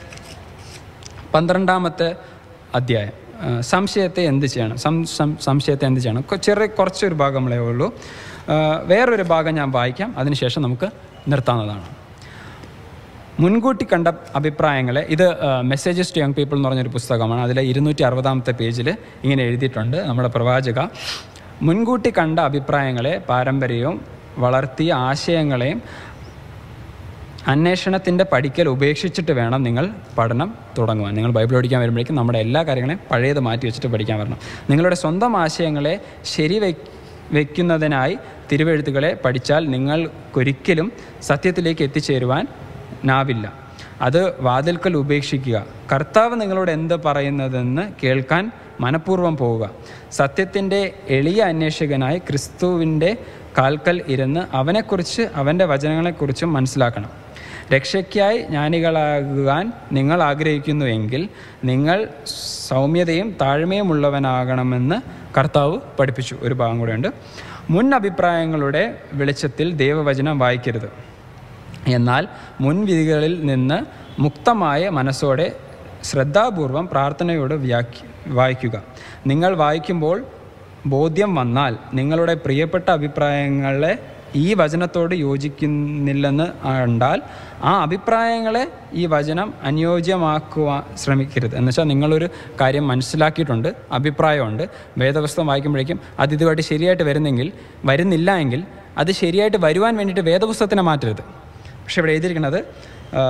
[SPEAKER 1] പന്ത്രണ്ടാമത്തെ അധ്യായം ആ, സംശയത്തെ എന്ത് ചെയ്യണം സം സം- സംശയത്തെ എന്ത് ചെയ്യണം കൊ- ചെറിയ കുറച്ചൊരു ഭാഗങ്ങളേ ഉള്ളൂ ആ, വേറൊരു ഭാഗം ഞാൻ വായിക്കാം അതിനുശേഷം നമുക്ക് നിർത്താവുന്നതാണ് മുൻകൂട്ടി കണ്ട അഭിപ്രായങ്ങളെ ഇത് മെസ്സേജസ് ടു യങ് പീപ്പിൾ എന്ന് പറഞ്ഞൊരു പുസ്തകമാണ് അതിലെ ഇരുന്നൂറ്റി അറുപതാമത്തെ പേജിൽ ഇങ്ങനെ എഴുതിയിട്ടുണ്ട് നമ്മുടെ പ്രവാചക മുൻകൂട്ടി കണ്ട അഭിപ്രായങ്ങളെ പാരമ്പര്യവും വളർത്തിയ ആശയങ്ങളെയും അന്വേഷണത്തിൻ്റെ പഠിക്കൽ ഉപേക്ഷിച്ചിട്ട് വേണം നിങ്ങൾ പഠനം തുടങ്ങുവാൻ നിങ്ങൾ ബൈബിൾ പഠിക്കാൻ വരുമ്പോഴേക്കും നമ്മുടെ എല്ലാ കാര്യങ്ങളെയും പഴയത് മാറ്റി വെച്ചിട്ട് പഠിക്കാൻ വരണം നിങ്ങളുടെ സ്വന്തം ആശയങ്ങളെ ശരി വയ്ക്ക് വയ്ക്കുന്നതിനായി തിരുവെഴുത്തുകളെ പഠിച്ചാൽ നിങ്ങൾക്കൊരിക്കലും സത്യത്തിലേക്ക് എത്തിച്ചേരുവാൻ നാവില്ല അത് വാതിൽക്കൽ ഉപേക്ഷിക്കുക കർത്താവ് നിങ്ങളോട് എന്ത് പറയുന്നതെന്ന് കേൾക്കാൻ മനഃപൂർവ്വം പോവുക സത്യത്തിൻ്റെ എളിയ അന്വേഷകനായി ക്രിസ്തുവിൻ്റെ കാൽക്കൽ ഇരുന്ന് അവനെക്കുറിച്ച് അവൻ്റെ വചനങ്ങളെക്കുറിച്ചും മനസ്സിലാക്കണം രക്ഷയ്ക്കായി ജ്ഞാനികളാകുവാൻ നിങ്ങൾ ആഗ്രഹിക്കുന്നുവെങ്കിൽ നിങ്ങൾ സൗമ്യതയും താഴ്മയും ഉള്ളവനാകണമെന്ന് കർത്താവ് പഠിപ്പിച്ചു ഒരു ഭാഗം കൂടെയുണ്ട് മുൻ അഭിപ്രായങ്ങളുടെ വെളിച്ചത്തിൽ ദൈവവചനം വായിക്കരുത് എന്നാൽ മുൻവിധികളിൽ നിന്ന് മുക്തമായ മനസ്സോടെ ശ്രദ്ധാപൂർവം പ്രാർത്ഥനയോട് വ്യാഖ്യ വായിക്കുക നിങ്ങൾ വായിക്കുമ്പോൾ ബോധ്യം വന്നാൽ നിങ്ങളുടെ പ്രിയപ്പെട്ട അഭിപ്രായങ്ങളെ ഈ വചനത്തോട് യോജിക്കുന്നില്ലെന്ന് കണ്ടാൽ ആ അഭിപ്രായങ്ങളെ ഈ വചനം അനുയോജ്യമാക്കുവാൻ ശ്രമിക്കരുത് എന്നുവെച്ചാൽ നിങ്ങളൊരു കാര്യം മനസ്സിലാക്കിയിട്ടുണ്ട് അഭിപ്രായമുണ്ട് വേദപുസ്തകം വായിക്കുമ്പോഴേക്കും അത് ഇതുമായിട്ട് ശരിയായിട്ട് വരുന്നെങ്കിൽ വരുന്നില്ല എങ്കിൽ അത് ശരിയായിട്ട് വരുവാൻ വേണ്ടിയിട്ട് വേദപുസ്തകത്തിനെ മാറ്റരുത് പക്ഷെ ഇവിടെ എഴുതിയിരിക്കുന്നത് ആ,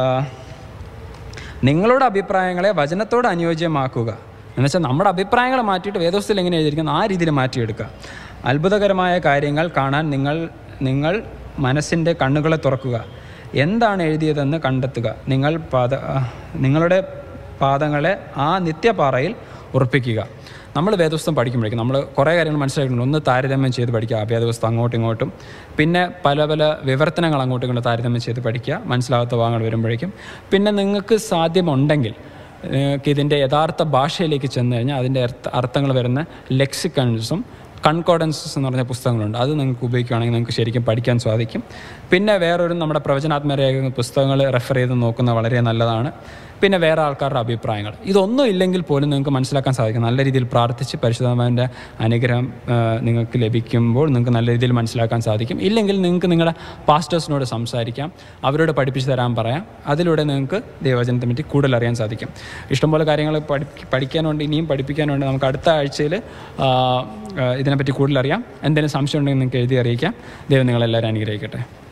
[SPEAKER 1] നിങ്ങളുടെ അഭിപ്രായങ്ങളെ വചനത്തോട് അനുയോജ്യമാക്കുക എന്നുവെച്ചാൽ നമ്മുടെ അഭിപ്രായങ്ങളെ മാറ്റിയിട്ട് വേദോസ്തയിൽ എങ്ങനെ എഴുതിയിരിക്കുന്നു ആ രീതിയിൽ മാറ്റിയെടുക്കുക അത്ഭുതകരമായ കാര്യങ്ങൾ കാണാൻ നിങ്ങൾ നിങ്ങൾ മനസ്സിൻ്റെ കണ്ണുകളെ തുറക്കുക എന്താണ് എഴുതിയതെന്ന് കണ്ടെത്തുക നിങ്ങൾ പാദ നിങ്ങളുടെ പാദങ്ങളെ ആ നിത്യപാറയിൽ ഉറപ്പിക്കുക നമ്മൾ വേദപുസ്തകം പഠിക്കുമ്പോഴേക്കും നമ്മൾ കുറേ കാര്യങ്ങൾ മനസ്സിലാക്കിയിട്ടുണ്ട് ഒന്ന് താരതമ്യം ചെയ്ത് പഠിക്കുക വേദപുസ്തകം അങ്ങോട്ടും ഇങ്ങോട്ടും പിന്നെ പല പല വിവർത്തനങ്ങൾ അങ്ങോട്ടും ഇങ്ങോട്ടും താരതമ്യം ചെയ്ത് പഠിക്കുക മനസ്സിലാവാത്ത ഭാഗങ്ങൾ വരുമ്പോഴേക്കും പിന്നെ നിങ്ങൾക്ക് സാധ്യമുണ്ടെങ്കിൽ നിങ്ങൾക്ക് ഇതിൻ്റെ യഥാർത്ഥ ഭാഷയിലേക്ക് ചെന്ന് കഴിഞ്ഞാൽ അതിൻ്റെ അർത്ഥ അർത്ഥങ്ങൾ വരുന്ന ലെക്സിക്കൺസും കൺകോഡൻസസ് എന്ന് പറഞ്ഞ പുസ്തകങ്ങളുണ്ട് അത് നിങ്ങൾക്ക് ഉപയോഗിക്കുകയാണെങ്കിൽ നിങ്ങൾക്ക് ശരിക്കും പഠിക്കാൻ സാധിക്കും പിന്നെ വേറൊരു നമ്മുടെ പ്രവചനാത്മകരേഖ പുസ്തകങ്ങൾ റെഫർ ചെയ്ത് നോക്കുന്നത് വളരെ നല്ലതാണ് പിന്നെ വേറെ ആൾക്കാരുടെ അഭിപ്രായങ്ങൾ ഇതൊന്നും ഇല്ലെങ്കിൽ പോലും നിങ്ങൾക്ക് മനസ്സിലാക്കാൻ സാധിക്കും നല്ല രീതിയിൽ പ്രാർത്ഥിച്ച് പരിശുദ്ധമാൻ്റെ അനുഗ്രഹം ആ, നിങ്ങൾക്ക് ലഭിക്കുമ്പോൾ നിങ്ങൾക്ക് നല്ല രീതിയിൽ മനസ്സിലാക്കാൻ സാധിക്കും ഇല്ലെങ്കിൽ നിങ്ങൾക്ക് നിങ്ങളുടെ പാസ്റ്റേഴ്സിനോട് സംസാരിക്കാം അവരോട് പഠിപ്പിച്ച് തരാൻ പറയാം അതിലൂടെ നിങ്ങൾക്ക് ദൈവവചനത്തെ പറ്റി കൂടുതൽ അറിയാൻ സാധിക്കും ഇഷ്ടംപോലെ കാര്യങ്ങൾ പഠി പഠിക്കാനുണ്ട് ഇനിയും പഠിപ്പിക്കാനുണ്ട് നമുക്ക് അടുത്ത ആഴ്ചയിൽ ഇതിനെപ്പറ്റി കൂടുതൽ അറിയാം എന്തെങ്കിലും സംശയം ഉണ്ടെങ്കിൽ നിങ്ങൾക്ക് എഴുതി അറിയിക്കാം ദൈവം നിങ്ങളെല്ലാവരും അനുഗ്രഹിക്കട്ടെ